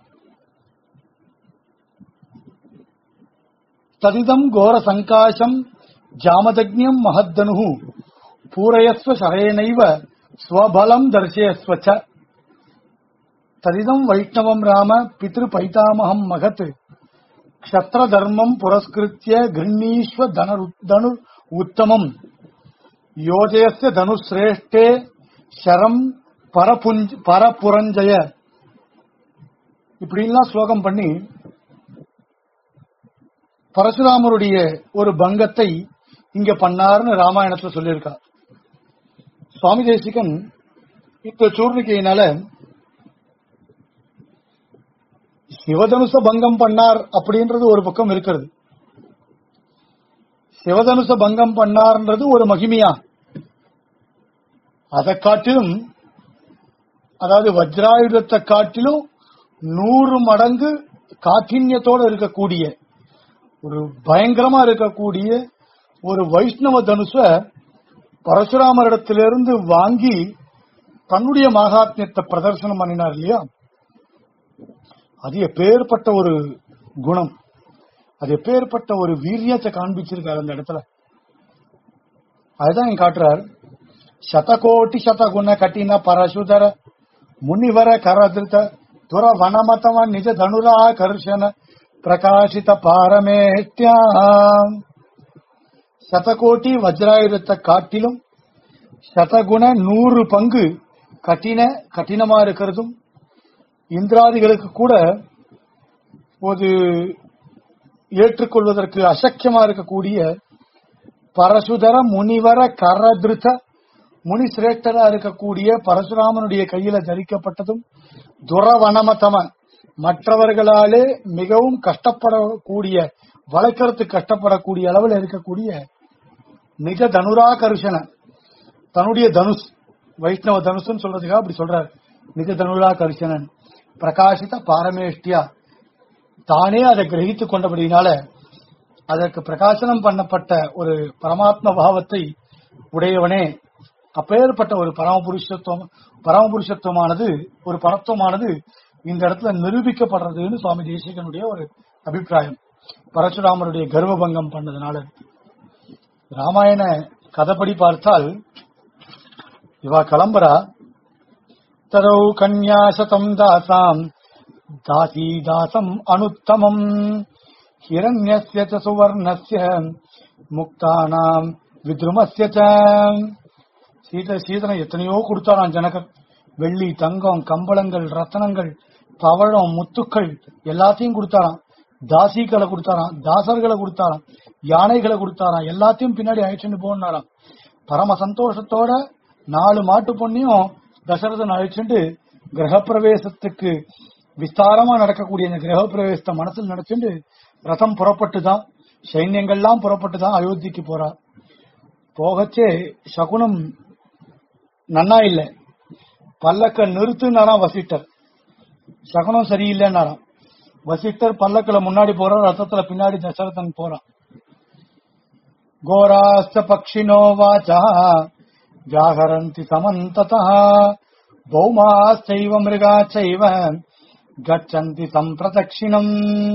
ததிதம் கோர சங்காசம் ஜாமதக்ஞம் மகத்தனு பூரயஸ்வ சரேனைவ ஸ்வபலம் தர்சயஸ்வ ச ததிதம் வைஷ்ணவம் ராம பித்ரு பைதாமகம் மகத் க்ஷத்ர தர்மம் புரஸ்கிருத்திய கிருண்ணீஸ்வ தனரு தனு உத்தமம் யோஜயஸ்ய தனுஸ்ரேஷ்டே சரம் பரபுஞ்ச் பரபுரஞ்சய இப்படிலாம் ஸ்லோகம் பண்ணி பரசுராமருடைய ஒரு பங்கத்தை இங்க பண்ணாருன்னு ராமாயணத்துல சொல்லியிருக்கா சுவாமி தேசிகன் இந்த சூர்ணிக்கையினால சிவதனுச பங்கம் பண்ணார் அப்படின்றது ஒரு பக்கம் இருக்கிறது சிவதனுச பங்கம் பண்ணார்ன்றது ஒரு மகிமையா அதை காட்டிலும் அதாவது வஜ்ராயுதத்தை காட்டிலும் நூறு மடங்கு காఠின்யத்தோட இருக்கக்கூடிய ஒரு பயங்கரமா இருக்கக்கூடிய ஒரு வைஷ்ணவ தனுஷ பரசுராமரிடத்திலிருந்து வாங்கி தன்னுடைய மகாத்மியத்தை பிரதர்சனம் பண்ணினார் இல்லையா அது எப்பேற்பட்ட ஒரு குணம் அது எப்பேற்பட்ட ஒரு வீரியத்தை காண்பிச்சிருக்காரு அந்த இடத்துல அதுதான் இங்க காட்டுறார் ಶತಕೋಟಿ ಶತಗುಣ ಕಠಿಣ ಪರಶುಧರ ಮುನಿವರ ಕರದೃತ ದುರ ವನಮತವ ನಿಜ ಧನುರಾಕರ್ಷಣ ಪ್ರಕಾಶಿತ ಪಾರಮೇಷ್ಟ್ಯ சதகோட்டி வஜ்ராயுதத்தை காட்டிலும் சதகுண நூறு பங்கு கடின கடினமா இருக்கிறதும் இந்திராதிகளுக்கு கூட ஒரு ஏற்றுக்கொள்வதற்கு அசக்கியமா இருக்கக்கூடிய பரசுதர முனிவர கரதிருத்த முனி சிரேஷ்டரா இருக்கக்கூடிய பரசுராமனுடைய கையில தரிக்கப்பட்டதும் துரவனமதம மற்றவர்களாலே மிகவும் கஷ்டப்படக்கூடிய வளர்க்கறதுக்கு கஷ்டப்படக்கூடிய அளவில் இருக்கக்கூடிய நிஜ தனுராகர்ஷண தன்னுடைய தனுஷ் வைஷ்ணவ தனுஷ்னு சொல்றதுக்காக அப்படி சொல்றாரு நிஜ தனுராகர்ஷணன் பிரகாசித்த பாரமேஷ்டியா தானே அதை கிரகித்துக் கொண்டபடினால அதற்கு பிரகாசனம் பண்ணப்பட்ட ஒரு பரமாத்ம பாவத்தை உடையவனே அப்பேற்பட்ட ஒரு பரமபுருஷத்துவம் பரமபுருஷத்துவமானது ஒரு பரத்துவமானது இந்த இடத்துல நிரூபிக்கப்படுறதுன்னு சுவாமி தேசிகனுடைய ஒரு அபிப்பிராயம் பரசுராமருடைய கர்வபங்கம் பண்ணதுனால ராமாயண கதைப்படி பார்த்தால் இவா கிளம்புறா தரௌ கன்யாசதம் தாசாம் தாசி தாசம் அனுத்தமம் ஹிரண்யஸ்ய ச சுவர்ணஸ்ய முக்தானாம் வித்ருமஸ்ய ச சீத சீதனை எத்தனையோ கொடுத்தாராம் ஜனகர் வெள்ளி தங்கம் கம்பளங்கள் ரத்தனங்கள் பவழம் முத்துக்கள் எல்லாத்தையும் கொடுத்தாராம் தாசிகளை கொடுத்தாராம் தாசர்களை கொடுத்தாராம் யானைகளை கொடுத்தாராம் எல்லாத்தையும் பின்னாடி அழைச்சுட்டு போனாராம் பரம சந்தோஷத்தோட நாலு மாட்டு பொண்ணையும் தசரதன் அழைச்சிட்டு கிரகப்பிரவேசத்துக்கு விஸ்தாரமா நடக்கக்கூடிய இந்த கிரகப்பிரவேசத்தை மனசில் நினைச்சுட்டு ரதம் புறப்பட்டுதான் சைன்யங்கள்லாம் புறப்பட்டுதான் அயோத்திக்கு போறார் போகச்சே சகுனம் நன்னா இல்ல பல்லக்க நிறுத்துனாராம் வசிட்டர் சகுனம் சரியில்லைன்னாராம் வசிட்டர் பல்லக்குல முன்னாடி போறான் ரத்தத்துல பின்னாடி தசரதன் போறான் கோராஸ்த பக்ஷினோ வாச்சா வியாகரந்தி சமந்ததா பௌமாச்சைவ மிருகாச்சைவ கச்சந்தி சம்பிரதட்சிணம்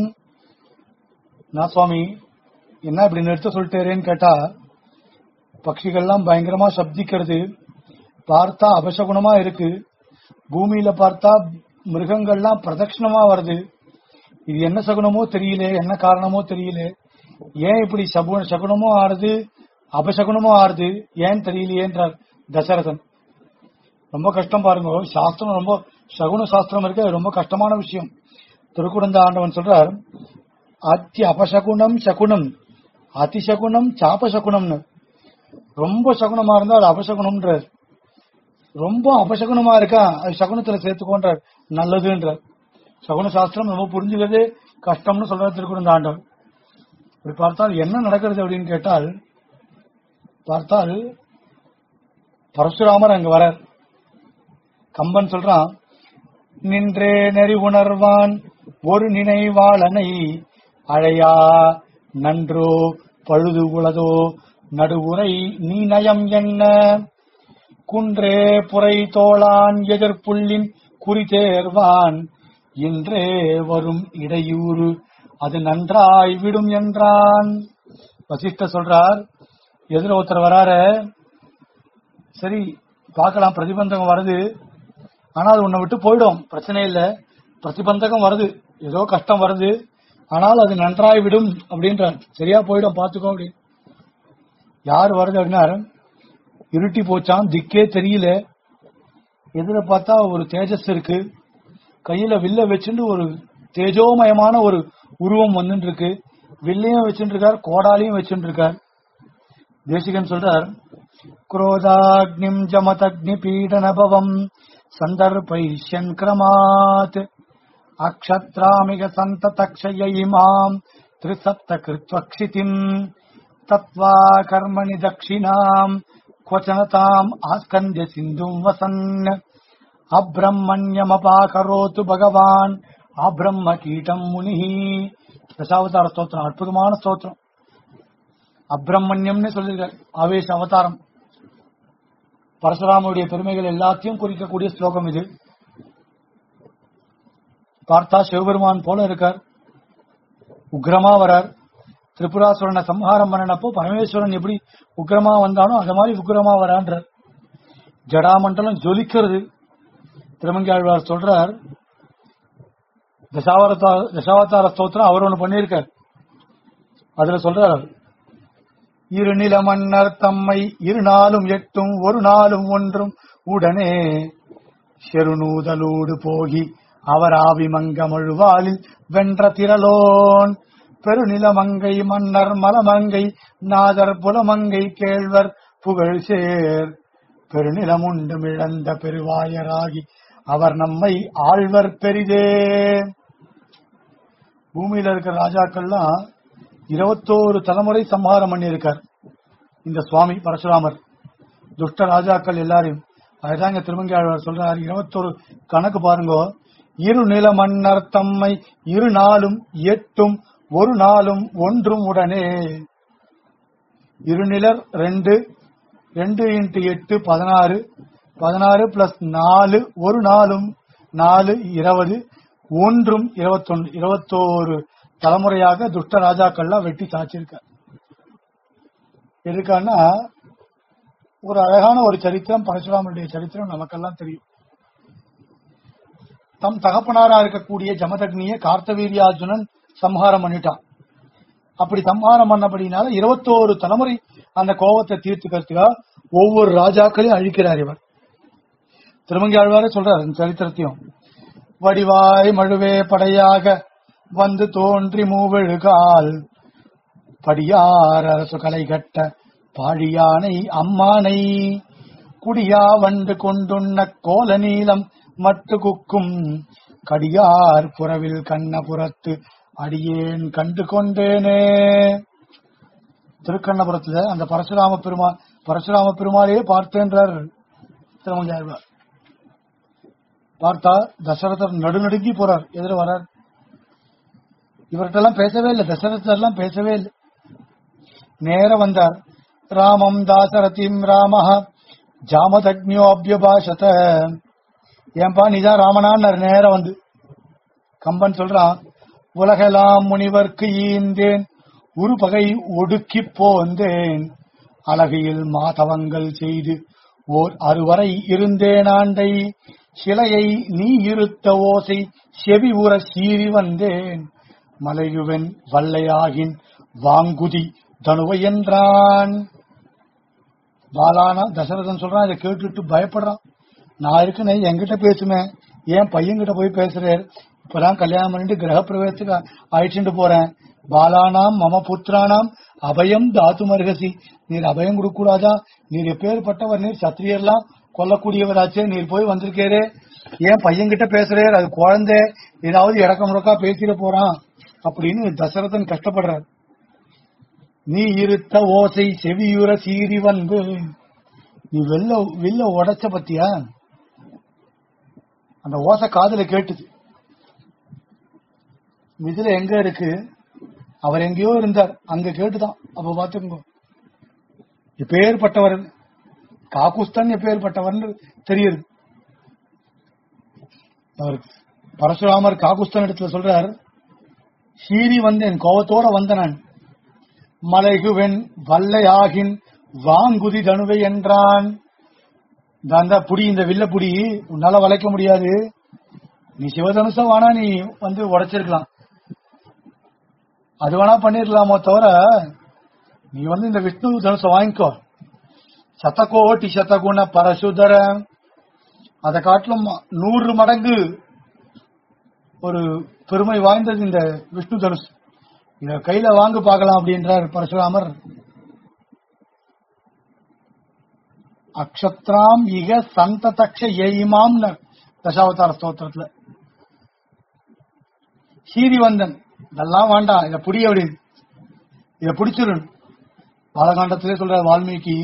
நான் சுவாமி என்ன இப்படி நிறுத்த சொல்லிட்டேரேன்னு கேட்டா பட்சிகள்லாம் பயங்கரமா சப்திக்கிறது பார்த்தா அபசகுணமா இருக்கு பூமியில பார்த்தா மிருகங்கள்லாம் பிரதட்சிணமா வருது இது என்ன சகுனமோ தெரியல என்ன காரணமோ தெரியல ஏன் இப்படி சபு சகுனமோ ஆறுது அபசகுனமோ ஆறுது ஏன் தெரியலையேன்றார் தசரதன் ரொம்ப கஷ்டம் பாருங்க சாஸ்திரம் ரொம்ப சகுன சாஸ்திரம் இருக்கு அது ரொம்ப கஷ்டமான விஷயம் திருக்குடந்த ஆண்டவன் சொல்றார் அத்தி அபசகுனம் சகுனம் அதிசகுனம் சாபசகுனம்னு ரொம்ப சகுனமா இருந்தா அது அபசகுனம்ன்றார் ரொம்ப அபசகுனமா இருக்கா அது சகுனத்துல சேர்த்துக்கோன்றார் நல்லதுன்றார் சகுன சாஸ்திரம் ரொம்ப புரிஞ்சுக்கிறது கஷ்டம்னு சொல்ற திருக்குறந்த ஆண்டவர் இப்படி பார்த்தால் என்ன நடக்கிறது அப்படின்னு கேட்டால் பார்த்தால் பரசுராமர் அங்க வரார் கம்பன் சொல்றான் நின்றே நெறி உணர்வான் ஒரு நினைவாளனை அழையா நன்றோ பழுது உளதோ நடுவுரை நீ நயம் என்ன குன்றே புரை தோளான் எதிர்ப்புள்ளின் குறி தேர்வான் இன்றே வரும் இடையூறு அது நன்றாய் விடும் என்றான் வசிஷ்ட சொல்றார் எதிர ஒருத்தர் வராரு சரி பார்க்கலாம் பிரதிபந்தகம் வருது ஆனா அது உன்னை விட்டு போயிடும் பிரச்சனை இல்ல பிரதிபந்தகம் வருது ஏதோ கஷ்டம் வருது ஆனால் அது நன்றாய் விடும் அப்படின்றார் சரியா போயிடும் பாத்துக்கோ அப்படின்னு யார் வருது அப்படின்னா இருட்டி போச்சான் திக்கே தெரியல எதிர பார்த்தா ஒரு தேஜஸ் இருக்கு கையில வில்ல வச்சுட்டு ஒரு தேஜோமயமான ஒரு உருவம் வந்துட்டு இருக்கு வில்லையும் வச்சுட்டு இருக்கார் கோடாலையும் வச்சுட்டு இருக்கார் தேசிகன் சொல்றார் குரோதாக்னிம் ஜமதக்னி பீடனபவம் சந்தர்பைஷ்யன் கிரமாத் அக்ஷத்ராமிக சந்ததக்ஷய இமாம் திரிசப்த கிருத்வக்ஷிதிம் தத்வா கர்மணி தட்சிணாம் क्वचनताम् आस्कन्द्य सिन्धुम् वसन् அப்ரம்மண்யமபாகரோத்து பகவான் அப்ரம்ம கீட்டம் முனிஹி தசாவதார ஸ்தோத்திரம் அற்புதமான ஸ்தோத்திரம் அப்ரம்மண்யம்னு சொல்லியிருக்காரு ஆவேச அவதாரம் பரசுராமனுடைய பெருமைகள் எல்லாத்தையும் குறிக்கக்கூடிய ஸ்லோகம் இது பார்த்தா சிவபெருமான் போல இருக்கார் உக்ரமா வரார் திரிபுராசுரனை சம்ஹாரம் பண்ணினப்போ பரமேஸ்வரன் எப்படி உக்ரமா வந்தானோ அது மாதிரி உக்ரமா வரான்றார் ஜடாமண்டலம் ஜொலிக்கிறது திருமங்காழ்வார் சொல்றார் தசாவதார தசாவதார ஸ்தோத்திரம் அவர் ஒண்ணு பண்ணியிருக்கார் அதுல சொல்றார் இரு நில மன்னர் தம்மை இரு நாளும் எட்டும் ஒரு நாளும் ஒன்றும் உடனே செருநூதலோடு போகி அவர் ஆவி மங்கமழுவாளில் வென்ற திரளோன் பெருநிலமங்கை மன்னர் மலமங்கை நாதர் புலமங்கை கேழ்வர் புகழ் சேர் பெருநிலமுண்டும் இழந்த பெருவாயராகி அவர் நம்மை ஆழ்வர் பெரிதே பூமியில இருக்கிற ராஜாக்கள்லாம் இருபத்தோரு தலைமுறை சம்ஹாரம் பண்ணியிருக்கார் இந்த சுவாமி பரசுராமர் துஷ்ட ராஜாக்கள் எல்லாரையும் அதுதான் இங்க திருமங்கையாழ்வார் சொல்றாரு இருபத்தோரு கணக்கு பாருங்க இரு நில மன்னர் தம்மை இரு நாளும் எட்டும் ஒரு நாளும் ஒன்றும் உடனே இருநிலர் ரெண்டு ரெண்டு இன்ட்டு எட்டு பதினாறு பதினாறு பிளஸ் நாலு ஒரு நாளும் நாலு இருபது ஒன்றும் இருபத்தொன்னு இருபத்தோரு தலைமுறையாக துஷ்ட ராஜாக்கள்லாம் வெட்டி சாச்சிருக்க எதுக்கான்னா ஒரு அழகான ஒரு சரித்திரம் பரசுராமனுடைய சரித்திரம் நமக்கெல்லாம் தெரியும் தம் தகப்பனாரா இருக்கக்கூடிய ஜமதக்னிய கார்த்தவீரியார்ஜுனன் சம்ஹாரம் பண்ணிட்டான் அப்படி சம்ஹாரம் பண்ணபடினால இருபத்தோரு தலைமுறை அந்த கோபத்தை தீர்த்துக்கிறதுக்காக ஒவ்வொரு ராஜாக்களையும் அழிக்கிறார் இவர் திருமங்கியாழ்வாரே சொல்றார் இந்த சரித்திரத்தையும் வடிவாய் மழுவே படையாக வந்து தோன்றி மூவெழுகால் படியார் அரசு கலை கட்ட பாழியானை அம்மானை குடியா வண்டு கொண்டுண்ண கோல நீளம் மட்டு குக்கும் கடியார் புறவில் கண்ணபுரத்து அடியேன் கண்டு கொண்டேனே திருக்கண்ணபுரத்துல அந்த பரசுராம பெருமா பரசுராம பெருமாளையே பார்த்தேன்றார் திருமங்காழ்வார் பார்த்தா தசரதர் நடுநடுங்கி போறார் எதிர வரார் இவர்கிட்ட பேசவே இல்லை தசரதர் எல்லாம் பேசவே இல்லை நேர வந்தார் ராமம் தாசரதிம் ராம ஜாமதக்னியோ அபியபாஷத ஏன்பா நீதான் ராமனான்னு நேர வந்து கம்பன் சொல்றான் உலகெல்லாம் முனிவர்க்கு ஈந்தேன் ஒரு பகை ஒடுக்கி போந்தேன் அழகையில் மாதவங்கள் செய்து ஓர் அறுவரை இருந்தேன் ஆண்டை சிலையை நீ இருத்த ஓசை செவி உற சீறி வந்தேன் மலையுவன் வல்லையாகின் வாங்குதி தனுவை என்றான் பாலானா தசரதன் சொல்றான் இதை கேட்டுட்டு பயப்படுறான் நான் இருக்கனே என்கிட்ட பேசுமே ஏன் பையன்கிட்ட போய் பேசுறேன் இப்பதான் கல்யாணம் பண்ணிட்டு கிரக பிரவேசத்துக்கு அழைச்சிட்டு போறேன் பாலானாம் மம புத்திரானாம் அபயம் தாத்து மருகசி நீர் அபயம் கொடுக்க கூடாதா நீர் எப்பேற்பட்டவர் நீர் சத்திரியர்லாம் கொல்லக்கூடியவராச்சே நீர் போய் வந்திருக்கேரே ஏன் பையன்கிட்ட பேசுறேர் அது குழந்தை ஏதாவது இடக்க முடக்கா பேசிட போறான் அப்படின்னு தசரதன் கஷ்டப்படுறார் நீ இருத்த ஓசை செவியுற சீறி வந்து நீ வெள்ள வில்ல உடைச்ச பத்தியா அந்த ஓசை காதுல கேட்டுது இதுல எங்க இருக்கு அவர் எங்கேயோ இருந்தார் அங்க கேட்டுதான் அப்ப பாத்துக்கோ எப்பேற்பட்டவர் காக்குஸ்தான் எப்பேற்பட்டவர்னு தெரியுது அவர் பரசுராமர் காகுஸ்தான் இடத்துல சொல்றார் சீறி வந்தேன் கோவத்தோட வந்த நான் மலைகுவென் வல்லையாகின் வாங்குதி தனுவை என்றான் அந்த புடி இந்த வில்ல புடி உன்னால வளைக்க முடியாது நீ சிவதனுச வேணா நீ வந்து உடைச்சிருக்கலாம் அது வேணா பண்ணிருக்கலாமோ தவிர நீ வந்து இந்த விஷ்ணு தனுச வாங்கிக்கோ சதகோட்டி சதகுண பரசுதர அதை காட்டிலும் நூறு மடங்கு ஒரு பெருமை வாய்ந்தது இந்த விஷ்ணு தனுஷ் இத கையில வாங்க பார்க்கலாம் அப்படின்றார் பரசுராமர் அக்ஷத்ராம் இக சந்ததக்ஷ ஏயிமாம் தசாவதார ஸ்தோத்திரத்துல சீரிவந்தன் இதெல்லாம் வேண்டாம் இத புடிய அப்படி இத பிடிச்சிரு பாலகாண்டத்திலே சொல்ற வால்மீகி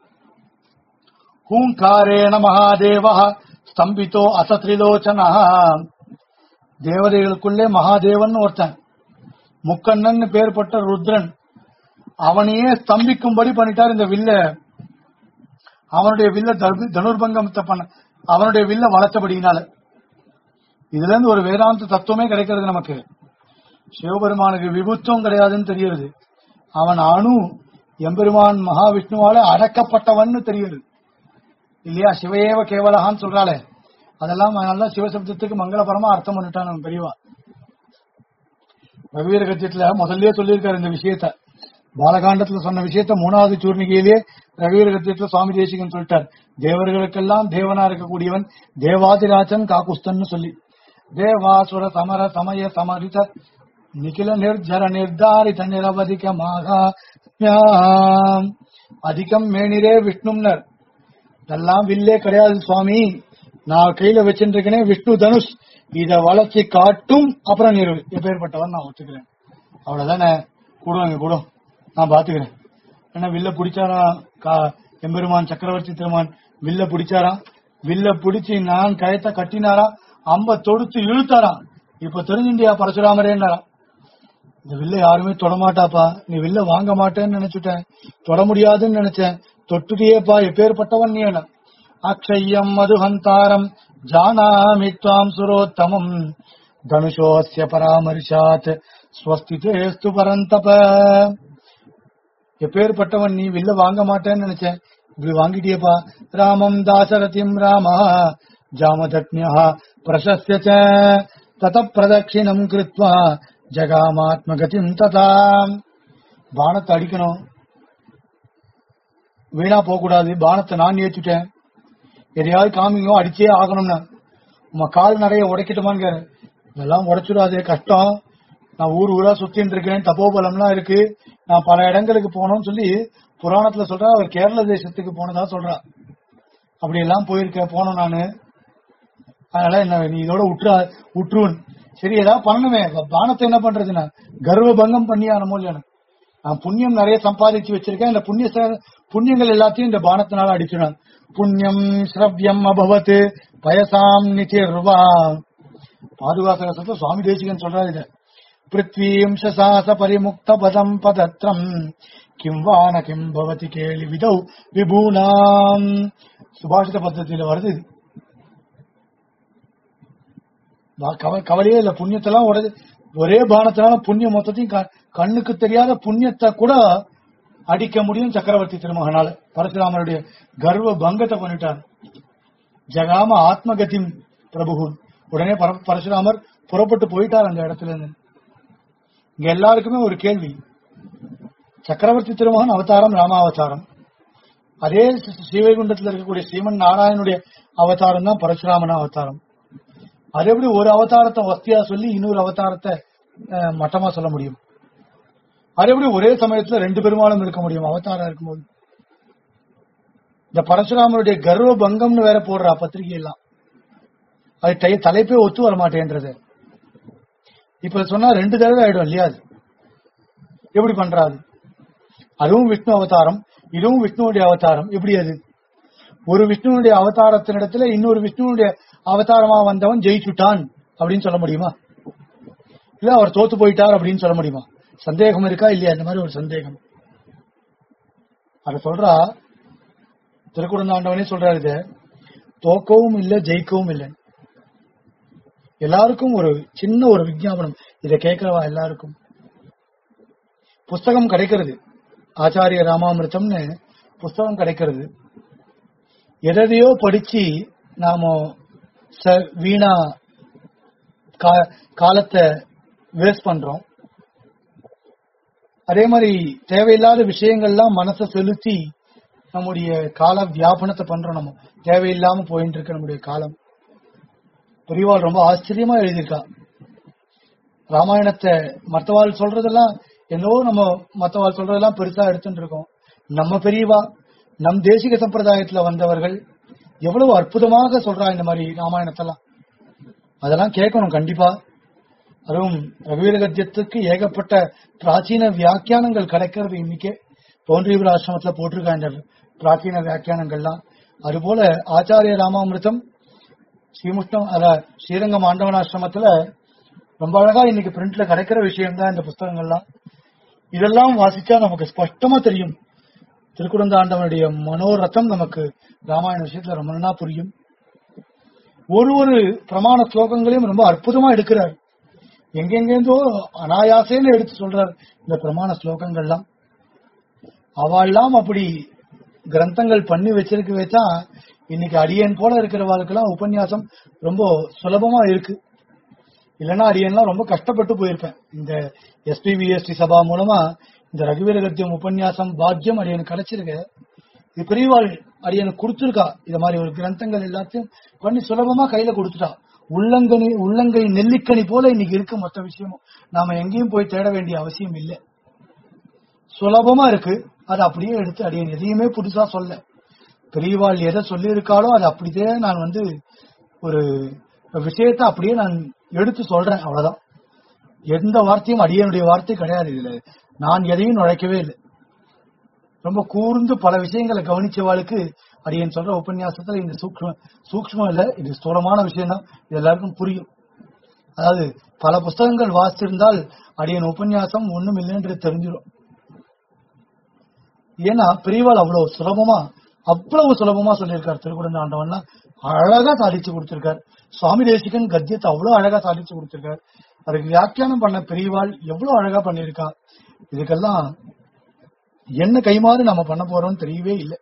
ஹூங்காரேண மகாதேவ ஸ்தம்பித்தோ அசத்ரிலோச்சனா தேவதைகளுக்குள்ளே மகாதேவன் ஒருத்தன் முக்கண்ணன் பேர்பட்ட ருத்ரன் அவனையே ஸ்தம்பிக்கும்படி பண்ணிட்டார் இந்த வில்ல அவனுடைய வில்ல தர்பி- தனுர்பங்கத்தை பண்ண அவனுடைய வில்ல வளர்த்தபடியினால இதுல இருந்து ஒரு வேதாந்த தத்துவமே கிடைக்கிறது நமக்கு சிவபெருமானுக்கு விபுத்துவம் கிடையாதுன்னு தெரியுது அவன் அணு எம்பெருமான் மகாவிஷ்ணுவால அடக்கப்பட்டவன்னு தெரியுது இல்லையா சிவையேவ கேவலகான்னு சொல்றாளே அதெல்லாம் நல்லா சிவசப்தத்துக்கு மங்களபரமா அர்த்தம் பண்ணிட்டான் நம்ம பெரியவா ரவிவீர கத்தியத்துல முதல்லயே சொல்லியிருக்காரு இந்த விஷயத்த பாலகாண்டத்துல சொன்ன விஷயத்த மூணாவது சூர்ணிகையிலே ரவிவீர கத்தியத்துல சுவாமி தேசிகன் சொல்லிட்டார் தேவர்களுக்கெல்லாம் தேவனா இருக்கக்கூடியவன் தேவாதிராஜன் காக்குஸ்தன்னு சொல்லி தேவாசுர சமர சமய சமரித நிகில நிர்ஜர நிர்தாரித நிரவதிகமாக அதிகம் மேனிரே விஷ்ணும்னர் இதெல்லாம் வில்லே கிடையாது சுவாமி நான் கையில வச்சிருக்கேனே விஷ்ணு தனுஷ் இத வளர்ச்சி காட்டும் அப்புறம் நீர் எப்பேற்பட்டவன் நான் ஒத்துக்கிறேன் அவ்வளவுதானே கூடுவாங்க கூடும் நான் பாத்துக்கிறேன் என்ன வில்ல பிடிச்சாரா கா- எம்பெருமான் சக்கரவர்த்தி திருமான் வில்ல பிடிச்சாராம் வில்ல பிடிச்சு நான் கயத்தை கட்டினாரா அம்ப தொடுத்து இழுத்தாராம் இப்ப தெரிஞ்சுண்டியா பரசுராமரேன்னாராம் இந்த வில்ல யாருமே தொடமாட்டாப்பா நீ வில்ல வாங்க மாட்டேன்னு நினைச்சுட்டேன் தொட முடியாதுன்னு நினைச்சேன் தொட்டுட்டியேப்பா எப்பேற்பட்டவன் நீ என்ன அக்ஷயம் மதுஹந்தாரம் ஜானாமி துவாம் சுரோத்தமம் தனுஷோஸ்ய பராமர்ஷாத் ஸ்வஸ்திதேஸ்து பரந்தப எப்பேற்பட்டவன் நீ வில்ல வாங்க மாட்டேன்னு நினைச்சேன் இப்படி வாங்கிட்டியேப்பா ராமம் தாசரதிம் ராம ஜாமதக்ஞா பிரசஸ்ய ச தத பிரதட்சிணம் கிருத்வா ஜகாமாத்மகதிம் ததா பானத்தை அடிக்கணும் வீணா போக கூடாது பானத்தை நான் ஏச்சுட்டேன் எதையாவது காமிங்கோ அடிச்சே ஆகணும்னா உங்க கால் நிறைய உடைக்கட்டுமான்னு இதெல்லாம் உடைச்சிடாதே கஷ்டம் நான் ஊர் ஊரா சுத்தின்னு இருக்கேன் தப்போபலம்லாம் இருக்கு நான் பல இடங்களுக்கு போனோம்னு சொல்லி புராணத்துல சொல்றா அவர் கேரள தேசத்துக்கு போனதா சொல்றா அப்படி எல்லாம் போயிருக்க போனோம் நானு அதனால என்ன நீ இதோட உற்று உற்றுவன் சரி ஏதாவது பண்ணணுமே பானத்தை என்ன பண்றதுன்னா கர்வ பங்கம் பண்ணி ஆனமோ இல்லையா நான் புண்ணியம் நிறைய சம்பாதிச்சு வச்சிருக்கேன் இந்த புண்ணிய ச- புண்ணியங்கள் எல்லாத்தையும் இந்த பானத்தினால அடிச்சிடும் புண்ணியம் ஸ்ரவ்யம் அபவத் பயசாம் நிதிர்வா பாதுகாசகத்தை சுவாமி தேசிகன் சொல்றாரு இத பிருத்வீம் சசாச பரிமுக்த பதம் பதத்ரம் கிம் வான கிம் பவதி கேலி விதௌ விபூனாம் சுபாஷித பద్ధதியில வருது இது வா- கவ- கவலையே இல்ல புண்ணியத்தெல்லாம் உடது ஒரே பானத்தினால புண்ணியம் மொத்தத்தையும் க- கண்ணுக்கு தெரியாத புண்ணியத்தை கூட அடிக்க முடியும் சக்கரவர்த்தி திருமகனால பரசுராமருடைய கர்வ பங்கத்தை பண்ணிட்டார் ஜகாம ஆத்மகதி பிரபு உடனே பர- பரசுராமர் புறப்பட்டு போயிட்டார் அந்த இடத்துல இருந்து இங்க எல்லாருக்குமே ஒரு கேள்வி சக்கரவர்த்தி திருமகன் அவதாரம் ராமாவதாரம் அதே சி- ஸ்ரீவைகுண்டத்தில் இருக்கக்கூடிய ஸ்ரீமன் நாராயணுடைய அவதாரம் தான் பரசுராமன அவதாரம் அது எப்படி ஒரு அவதாரத்தை வஸ்தியா சொல்லி இன்னொரு அவதாரத்தை அஹ், மட்டமா சொல்ல முடியும் அது எப்படி ஒரே சமயத்துல ரெண்டு பெருமாளும் இருக்க முடியும் அவதாரம் இருக்கும்போது இந்த பரசுராமருடைய கர்வ பங்கம்னு வேற போடுறா பத்திரிகை எல்லாம் அது டை- தலைப்பே ஒத்து வர மாட்டேன்றது இப்ப சொன்னா ரெண்டு தடவை ஆயிடும் இல்லையா அது எப்படி பண்றாது அதுவும் விஷ்ணு அவதாரம் இதுவும் விஷ்ணுவுடைய அவதாரம் எப்படி அது ஒரு விஷ்ணுவுடைய அவதாரத்தினிடத்துல இன்னொரு விஷ்ணுவுடைய அவதாரமா வந்தவன் ஜெயிச்சுட்டான் அப்படின்னு சொல்ல முடியுமா இல்ல அவர் தோத்து போயிட்டார் அப்படின்னு சொல்ல முடியுமா சந்தேகம் இருக்கா இல்லையா இந்த மாதிரி ஒரு சந்தேகம் அத சொல்றா திருக்குடந்தாண்டவனே சொல்றாரு இது தோக்கவும் இல்ல ஜெயிக்கவும் இல்லை எல்லாருக்கும் ஒரு சின்ன ஒரு விஞ்ஞாபனம் இதை கேட்கிறவா எல்லாருக்கும் புஸ்தகம் கிடைக்கிறது ஆச்சாரிய ராமாமிர்தம்னு புஸ்தகம் கிடைக்கிறது எதையோ படிச்சு நாம ச- வீணா கா- காலத்தை வேஸ்ட் பண்றோம் அதே மாதிரி தேவையில்லாத விஷயங்கள்லாம் மனசை செலுத்தி நம்முடைய கால வியாபனத்தை பண்றோம் நம்ம தேவையில்லாம போயிட்டு இருக்க நம்முடைய காலம் பெரியவாள் ரொம்ப ஆச்சரியமா எழுதியிருக்கா ராமாயணத்தை மத்தவாள் சொல்றதெல்லாம் என்னவோ நம்ம மத்தவாள் சொல்றதெல்லாம் பெருசா எடுத்துட்டு இருக்கோம் நம்ம பெரியவா நம் தேசிக சம்பிரதாயத்துல வந்தவர்கள் எவ்வளவு அற்புதமாக சொல்றா இந்த மாதிரி ராமாயணத்தெல்லாம் அதெல்லாம் கேட்கணும் கண்டிப்பா அதுவும் ரகுவீர கத்தியத்துக்கு ஏகப்பட்ட பிராச்சீன வியாக்கியானங்கள் கிடைக்கிறது இன்னைக்கே தோன்றியவர் ஆசிரமத்துல போட்டிருக்காங்க பிராச்சீன வியாக்கியானங்கள்லாம் அதுபோல ஆச்சாரிய ராமாமிர்தம் ஸ்ரீமுஷ்ணம் அத ஸ்ரீரங்கம் ஆண்டவனாசிரமத்துல ரொம்ப அழகா இன்னைக்கு பிரிண்ட்ல கிடைக்கிற விஷயம் தான் இந்த புஸ்தகங்கள்லாம் இதெல்லாம் வாசிச்சா நமக்கு ஸ்பஷ்டமா தெரியும் திருக்குடந்த ஆண்டவனுடைய மனோரதம் நமக்கு ராமாயண விஷயத்துல ரொம்ப நல்லா புரியும் ஒரு ஒரு பிரமாண ஸ்லோகங்களையும் ரொம்ப அற்புதமா எடுக்கிறார் எங்கெங்கேந்தோ அனாயாசேன்னு எடுத்து சொல்றார் இந்த பிரமாண ஸ்லோகங்கள்லாம் அவெல்லாம் அப்படி கிரந்தங்கள் பண்ணி வச்சிருக்கவே தான் இன்னைக்கு அடியன் போல இருக்கிறவாளுக்கெல்லாம் உபன்யாசம் ரொம்ப சுலபமா இருக்கு இல்லைன்னா அடியன்லாம் ரொம்ப கஷ்டப்பட்டு போயிருப்பேன் இந்த எஸ்பிபிஎஸ்டி சபா மூலமா இந்த ரகுவீர கத்தியம் உபன்யாசம் பாக்கியம் அடியனுக்கு கிடைச்சிருக்கு இது பெரியவாள் அடியனுக்கு கொடுத்துருக்கா இது மாதிரி ஒரு கிரந்தங்கள் எல்லாத்தையும் பண்ணி சுலபமா கையில கொடுத்துட்டா உள்ளங்கனி உள்ளங்கை நெல்லிக்கனி போல இன்னைக்கு இருக்கு மொத்த விஷயமும் நாம எங்கேயும் போய் தேட வேண்டிய அவசியம் இல்லை சுலபமா இருக்கு அதை அப்படியே எடுத்து அடியன் எதையுமே புதுசா சொல்ல பெரியவாள் எதை சொல்லி இருக்காளோ அது அப்படியே நான் வந்து ஒரு விஷயத்தை அப்படியே நான் எடுத்து சொல்றேன் அவ்வளவுதான் எந்த வார்த்தையும் அடியனுடைய வார்த்தை கிடையாது இதுல நான் எதையும் நுழைக்கவே இல்லை ரொம்ப கூர்ந்து பல விஷயங்களை கவனிச்சவாளுக்கு அடியன் சொல்ற உபன்யாசத்துல இந்த சூக்ஷ்ம சூக்ஷ்மம் இல்ல இது ஸ்தூலமான விஷயம் தான் இது எல்லாருக்கும் புரியும் அதாவது பல புஸ்தகங்கள் வாசிச்சிருந்தால் அடியன் உபன்யாசம் ஒண்ணும் இல்லைன்றது தெரிஞ்சிடும் ஏன்னா பெரியவாள் அவ்வளவு சுலபமா அவ்வளவு சுலபமா சொல்லியிருக்கார் திருக்குடந்த ஆண்டவன்னா அழகா சாதிச்சு கொடுத்திருக்கார் சுவாமி தேசிகன் கத்தியத்தை அவ்வளவு அழகா சாதிச்சு கொடுத்திருக்கார் அதுக்கு வியாக்கியானம் பண்ண பெரியவாள் எவ்வளவு அழகா பண்ணியிருக்கா இதுக்கெல்லாம் என்ன கைமாறு நம்ம பண்ண போறோம்னு தெரியவே இல்லை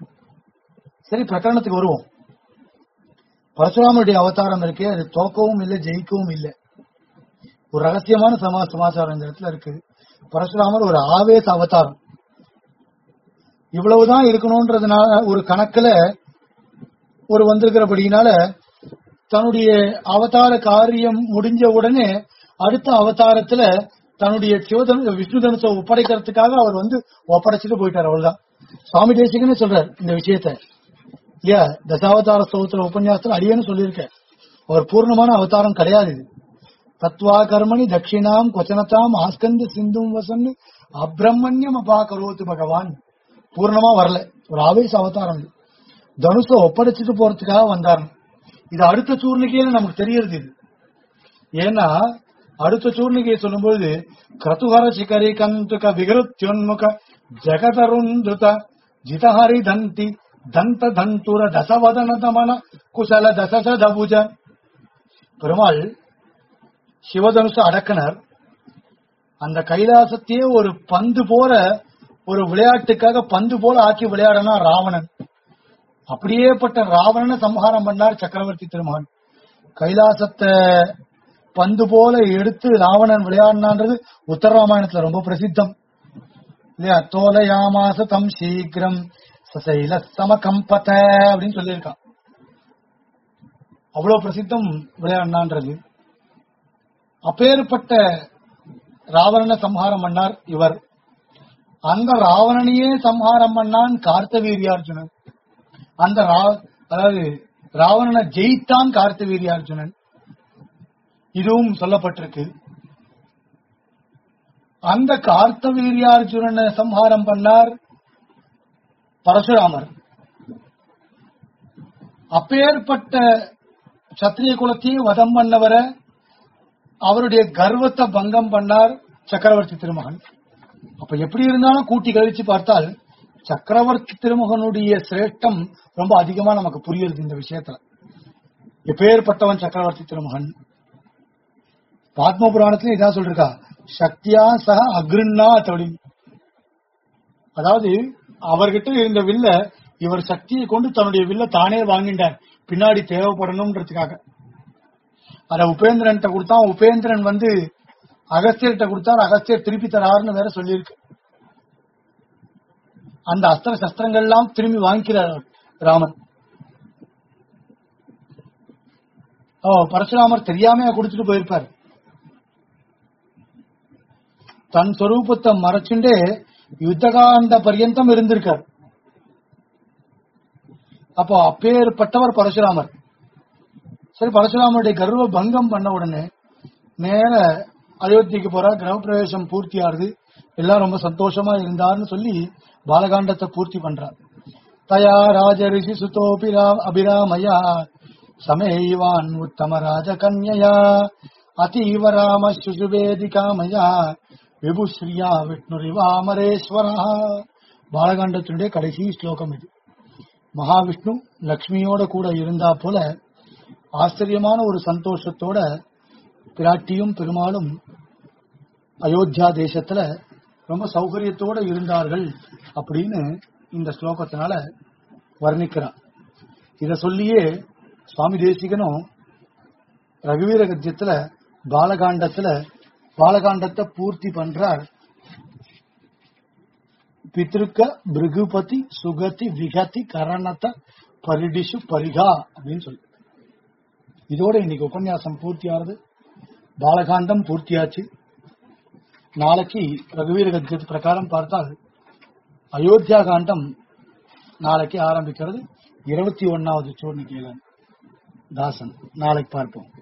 சரி பிரகரணத்துக்கு வருவோம் பரசுராமருடைய அவதாரம் இருக்கே அது தோக்கவும் இல்லை ஜெயிக்கவும் இல்லை ஒரு ரகசியமான சமா சமாச்சாரம் இந்த இடத்துல இருக்கு பரசுராமர் ஒரு ஆவேச அவதாரம் இவ்வளவுதான் இருக்கணும்ன்றதுனால ஒரு கணக்குல ஒரு வந்திருக்கிறபடினால தன்னுடைய அவதார காரியம் முடிஞ்ச உடனே அடுத்த அவதாரத்துல தன்னுடைய சிவதனு விஷ்ணு தனுசை ஒப்படைக்கிறதுக்காக அவர் வந்து ஒப்படைச்சிட்டு போயிட்டார் அவ்வளவுதான் சுவாமி தேசிகனே சொல்றார் இந்த விஷயத்த இல்லையா தசாவதார ஸ்தோத்திர உபன்யாசத்துல அடியேன்னு சொல்லியிருக்கேன் அவர் பூர்ணமான அவதாரம் கிடையாது இது தத்வா கர்மணி தட்சிணாம் கொச்சனத்தாம் ஆஸ்கந்த சிந்தும் வசன் அப்ரமண்யம் அபாகரோத்து பகவான் பூர்ணமா வரல ஒரு ஆவேச அவதாரம் இது தனுஷ ஒப்படைச்சிட்டு போறதுக்காக வந்தார் இது அடுத்த சூர்ணிகையில நமக்கு தெரியறது இது ஏன்னா அடுத்த சூர்ணிகையை சொல்லும்போது கிரதுஹர சிகரி கந்துக விகருத்யுன்முக ஜெகதருந்துத ஜிதஹரி தந்தி தந்த தந்துர தசவதன தமன குசல தசச தபுஜ பெருமாள் சிவதனுஷ அடக்கனர் அந்த கைலாசத்தையே ஒரு பந்து போல ஒரு விளையாட்டுக்காக பந்து போல ஆக்கி விளையாடனா ராவணன் அப்படியேப்பட்ட ராவணனை சம்ஹாரம் பண்ணார் சக்கரவர்த்தி திருமகன் கைலாசத்தை பந்து போல எடுத்து ராவணன் விளையாடினான்றது உத்தர ராமாயணத்துல ரொம்ப பிரசித்தம் இல்லையா தோலயாமாச தம் சீக்கிரம் சசைல சமகம்பத அப்படின்னு சொல்லியிருக்கான் அவ்வளவு பிரசித்தம் விளையாடினான்றது அப்பேற்பட்ட ராவணனை சம்ஹாரம் பண்ணார் இவர் அந்த ராவணனையே சம்ஹாரம் பண்ணான் கார்த்தவீரியார்ஜுனன் அந்த ரா- அதாவது ராவணனை ஜெயித்தான் கார்த்தவீரியார்ஜுனன் இதுவும் சொல்லப்பட்டிருக்கு அந்த கார்த்தவீரியார்ஜுனனை சம்ஹாரம் பண்ணார் பரசுராமர் அப்பேற்பட்ட சத்திரிய குலத்தையும் வதம் பண்ணவரை அவருடைய கர்வத்தை பங்கம் பண்ணார் சக்கரவர்த்தி திருமகன் அப்ப எப்படி இருந்தாலும் கூட்டி கழிச்சு பார்த்தால் சக்கரவர்த்தி திருமகனுடைய சிரேஷ்டம் ரொம்ப அதிகமா நமக்கு புரியுது இந்த விஷயத்துல எப்பேற்பட்டவன் சக்கரவர்த்தி திருமகன் பாத்ம புராணத்துல இதான் சொல்லிருக்கா சக்தியா சக அக்ருண்ணாத் அப்படின்னு அதாவது அவர்கிட்ட இருந்த வில்ல இவர் சக்தியை கொண்டு தன்னுடைய வில்ல தானே வாங்கிட்டார் பின்னாடி தேவைப்படணும்ன்றதுக்காக அத உபேந்திரன் கொடுத்தா உபேந்திரன் வந்து அகஸ்தியர்கிட்ட கொடுத்தார் அகஸ்தியர் திருப்பி தராருன்னு வேற சொல்லியிருக்கு அந்த அஸ்திர சஸ்திரங்கள் எல்லாம் திரும்பி வாங்கிக்கிறார் ராமன் ஓ பரசுராமர் தெரியாம கொடுத்துட்டு போயிருப்பார் தன் சொரூபத்தை மறைச்சுண்டே யுத்தகாந்த பர்யந்தம் இருந்திருக்கார் அப்போ அப்பேற்பட்டவர் பரசுராமர் சரி பரசுராமருடைய கர்வ பங்கம் பண்ண உடனே நேர அயோத்திக்கு போறார் கிரகப்பிரவேசம் பூர்த்தி ஆகுது எல்லாம் ரொம்ப சந்தோஷமா இருந்தார்னு சொல்லி பாலகாண்டத்தை பூர்த்தி பண்றார் தயா ராஜ ரிஷி சுதோபி ராம் அபிராமயா சமேவான் உத்தம ராஜ கன்யயா அதீவ ராம சுசுவேதிகாமயா விபுஸ்ரீயா விஷ்ணுரிவாமரேஸ்வரா பாலகாண்டத்தினுடைய கடைசி ஸ்லோகம் இது மகாவிஷ்ணு லக்ஷ்மியோட கூட இருந்தா போல ஆச்சரியமான ஒரு சந்தோஷத்தோட பிராட்டியும் பெருமாளும் அயோத்தியா தேசத்துல ரொம்ப சௌகரியத்தோட இருந்தார்கள் அப்படின்னு இந்த ஸ்லோகத்தினால வர்ணிக்கிறார் இத சொல்லியே சுவாமி தேசிகனும் ரகுவீர கத்தியத்துல பாலகாண்டத்துல பாலகாண்டத்தை பூர்த்தி பண்றார் பித்ருக்க பிருகுபதி சுகதி விகதி கரணத பரிடிஷு பரிகா அப்படின்னு சொல்லி இதோட இன்னைக்கு உபன்யாசம் பூர்த்தி ஆறுது பாலகாண்டம் பூர்த்தியாச்சு நாளைக்கு ரகுவீர கத்தியத்து பிரகாரம் பார்த்தால் அயோத்தியா காண்டம் நாளைக்கு ஆரம்பிக்கிறது இருபத்தி ஒன்னாவது சூர்ணிக்கையில தாசன் நாளைக்கு பார்ப்போம்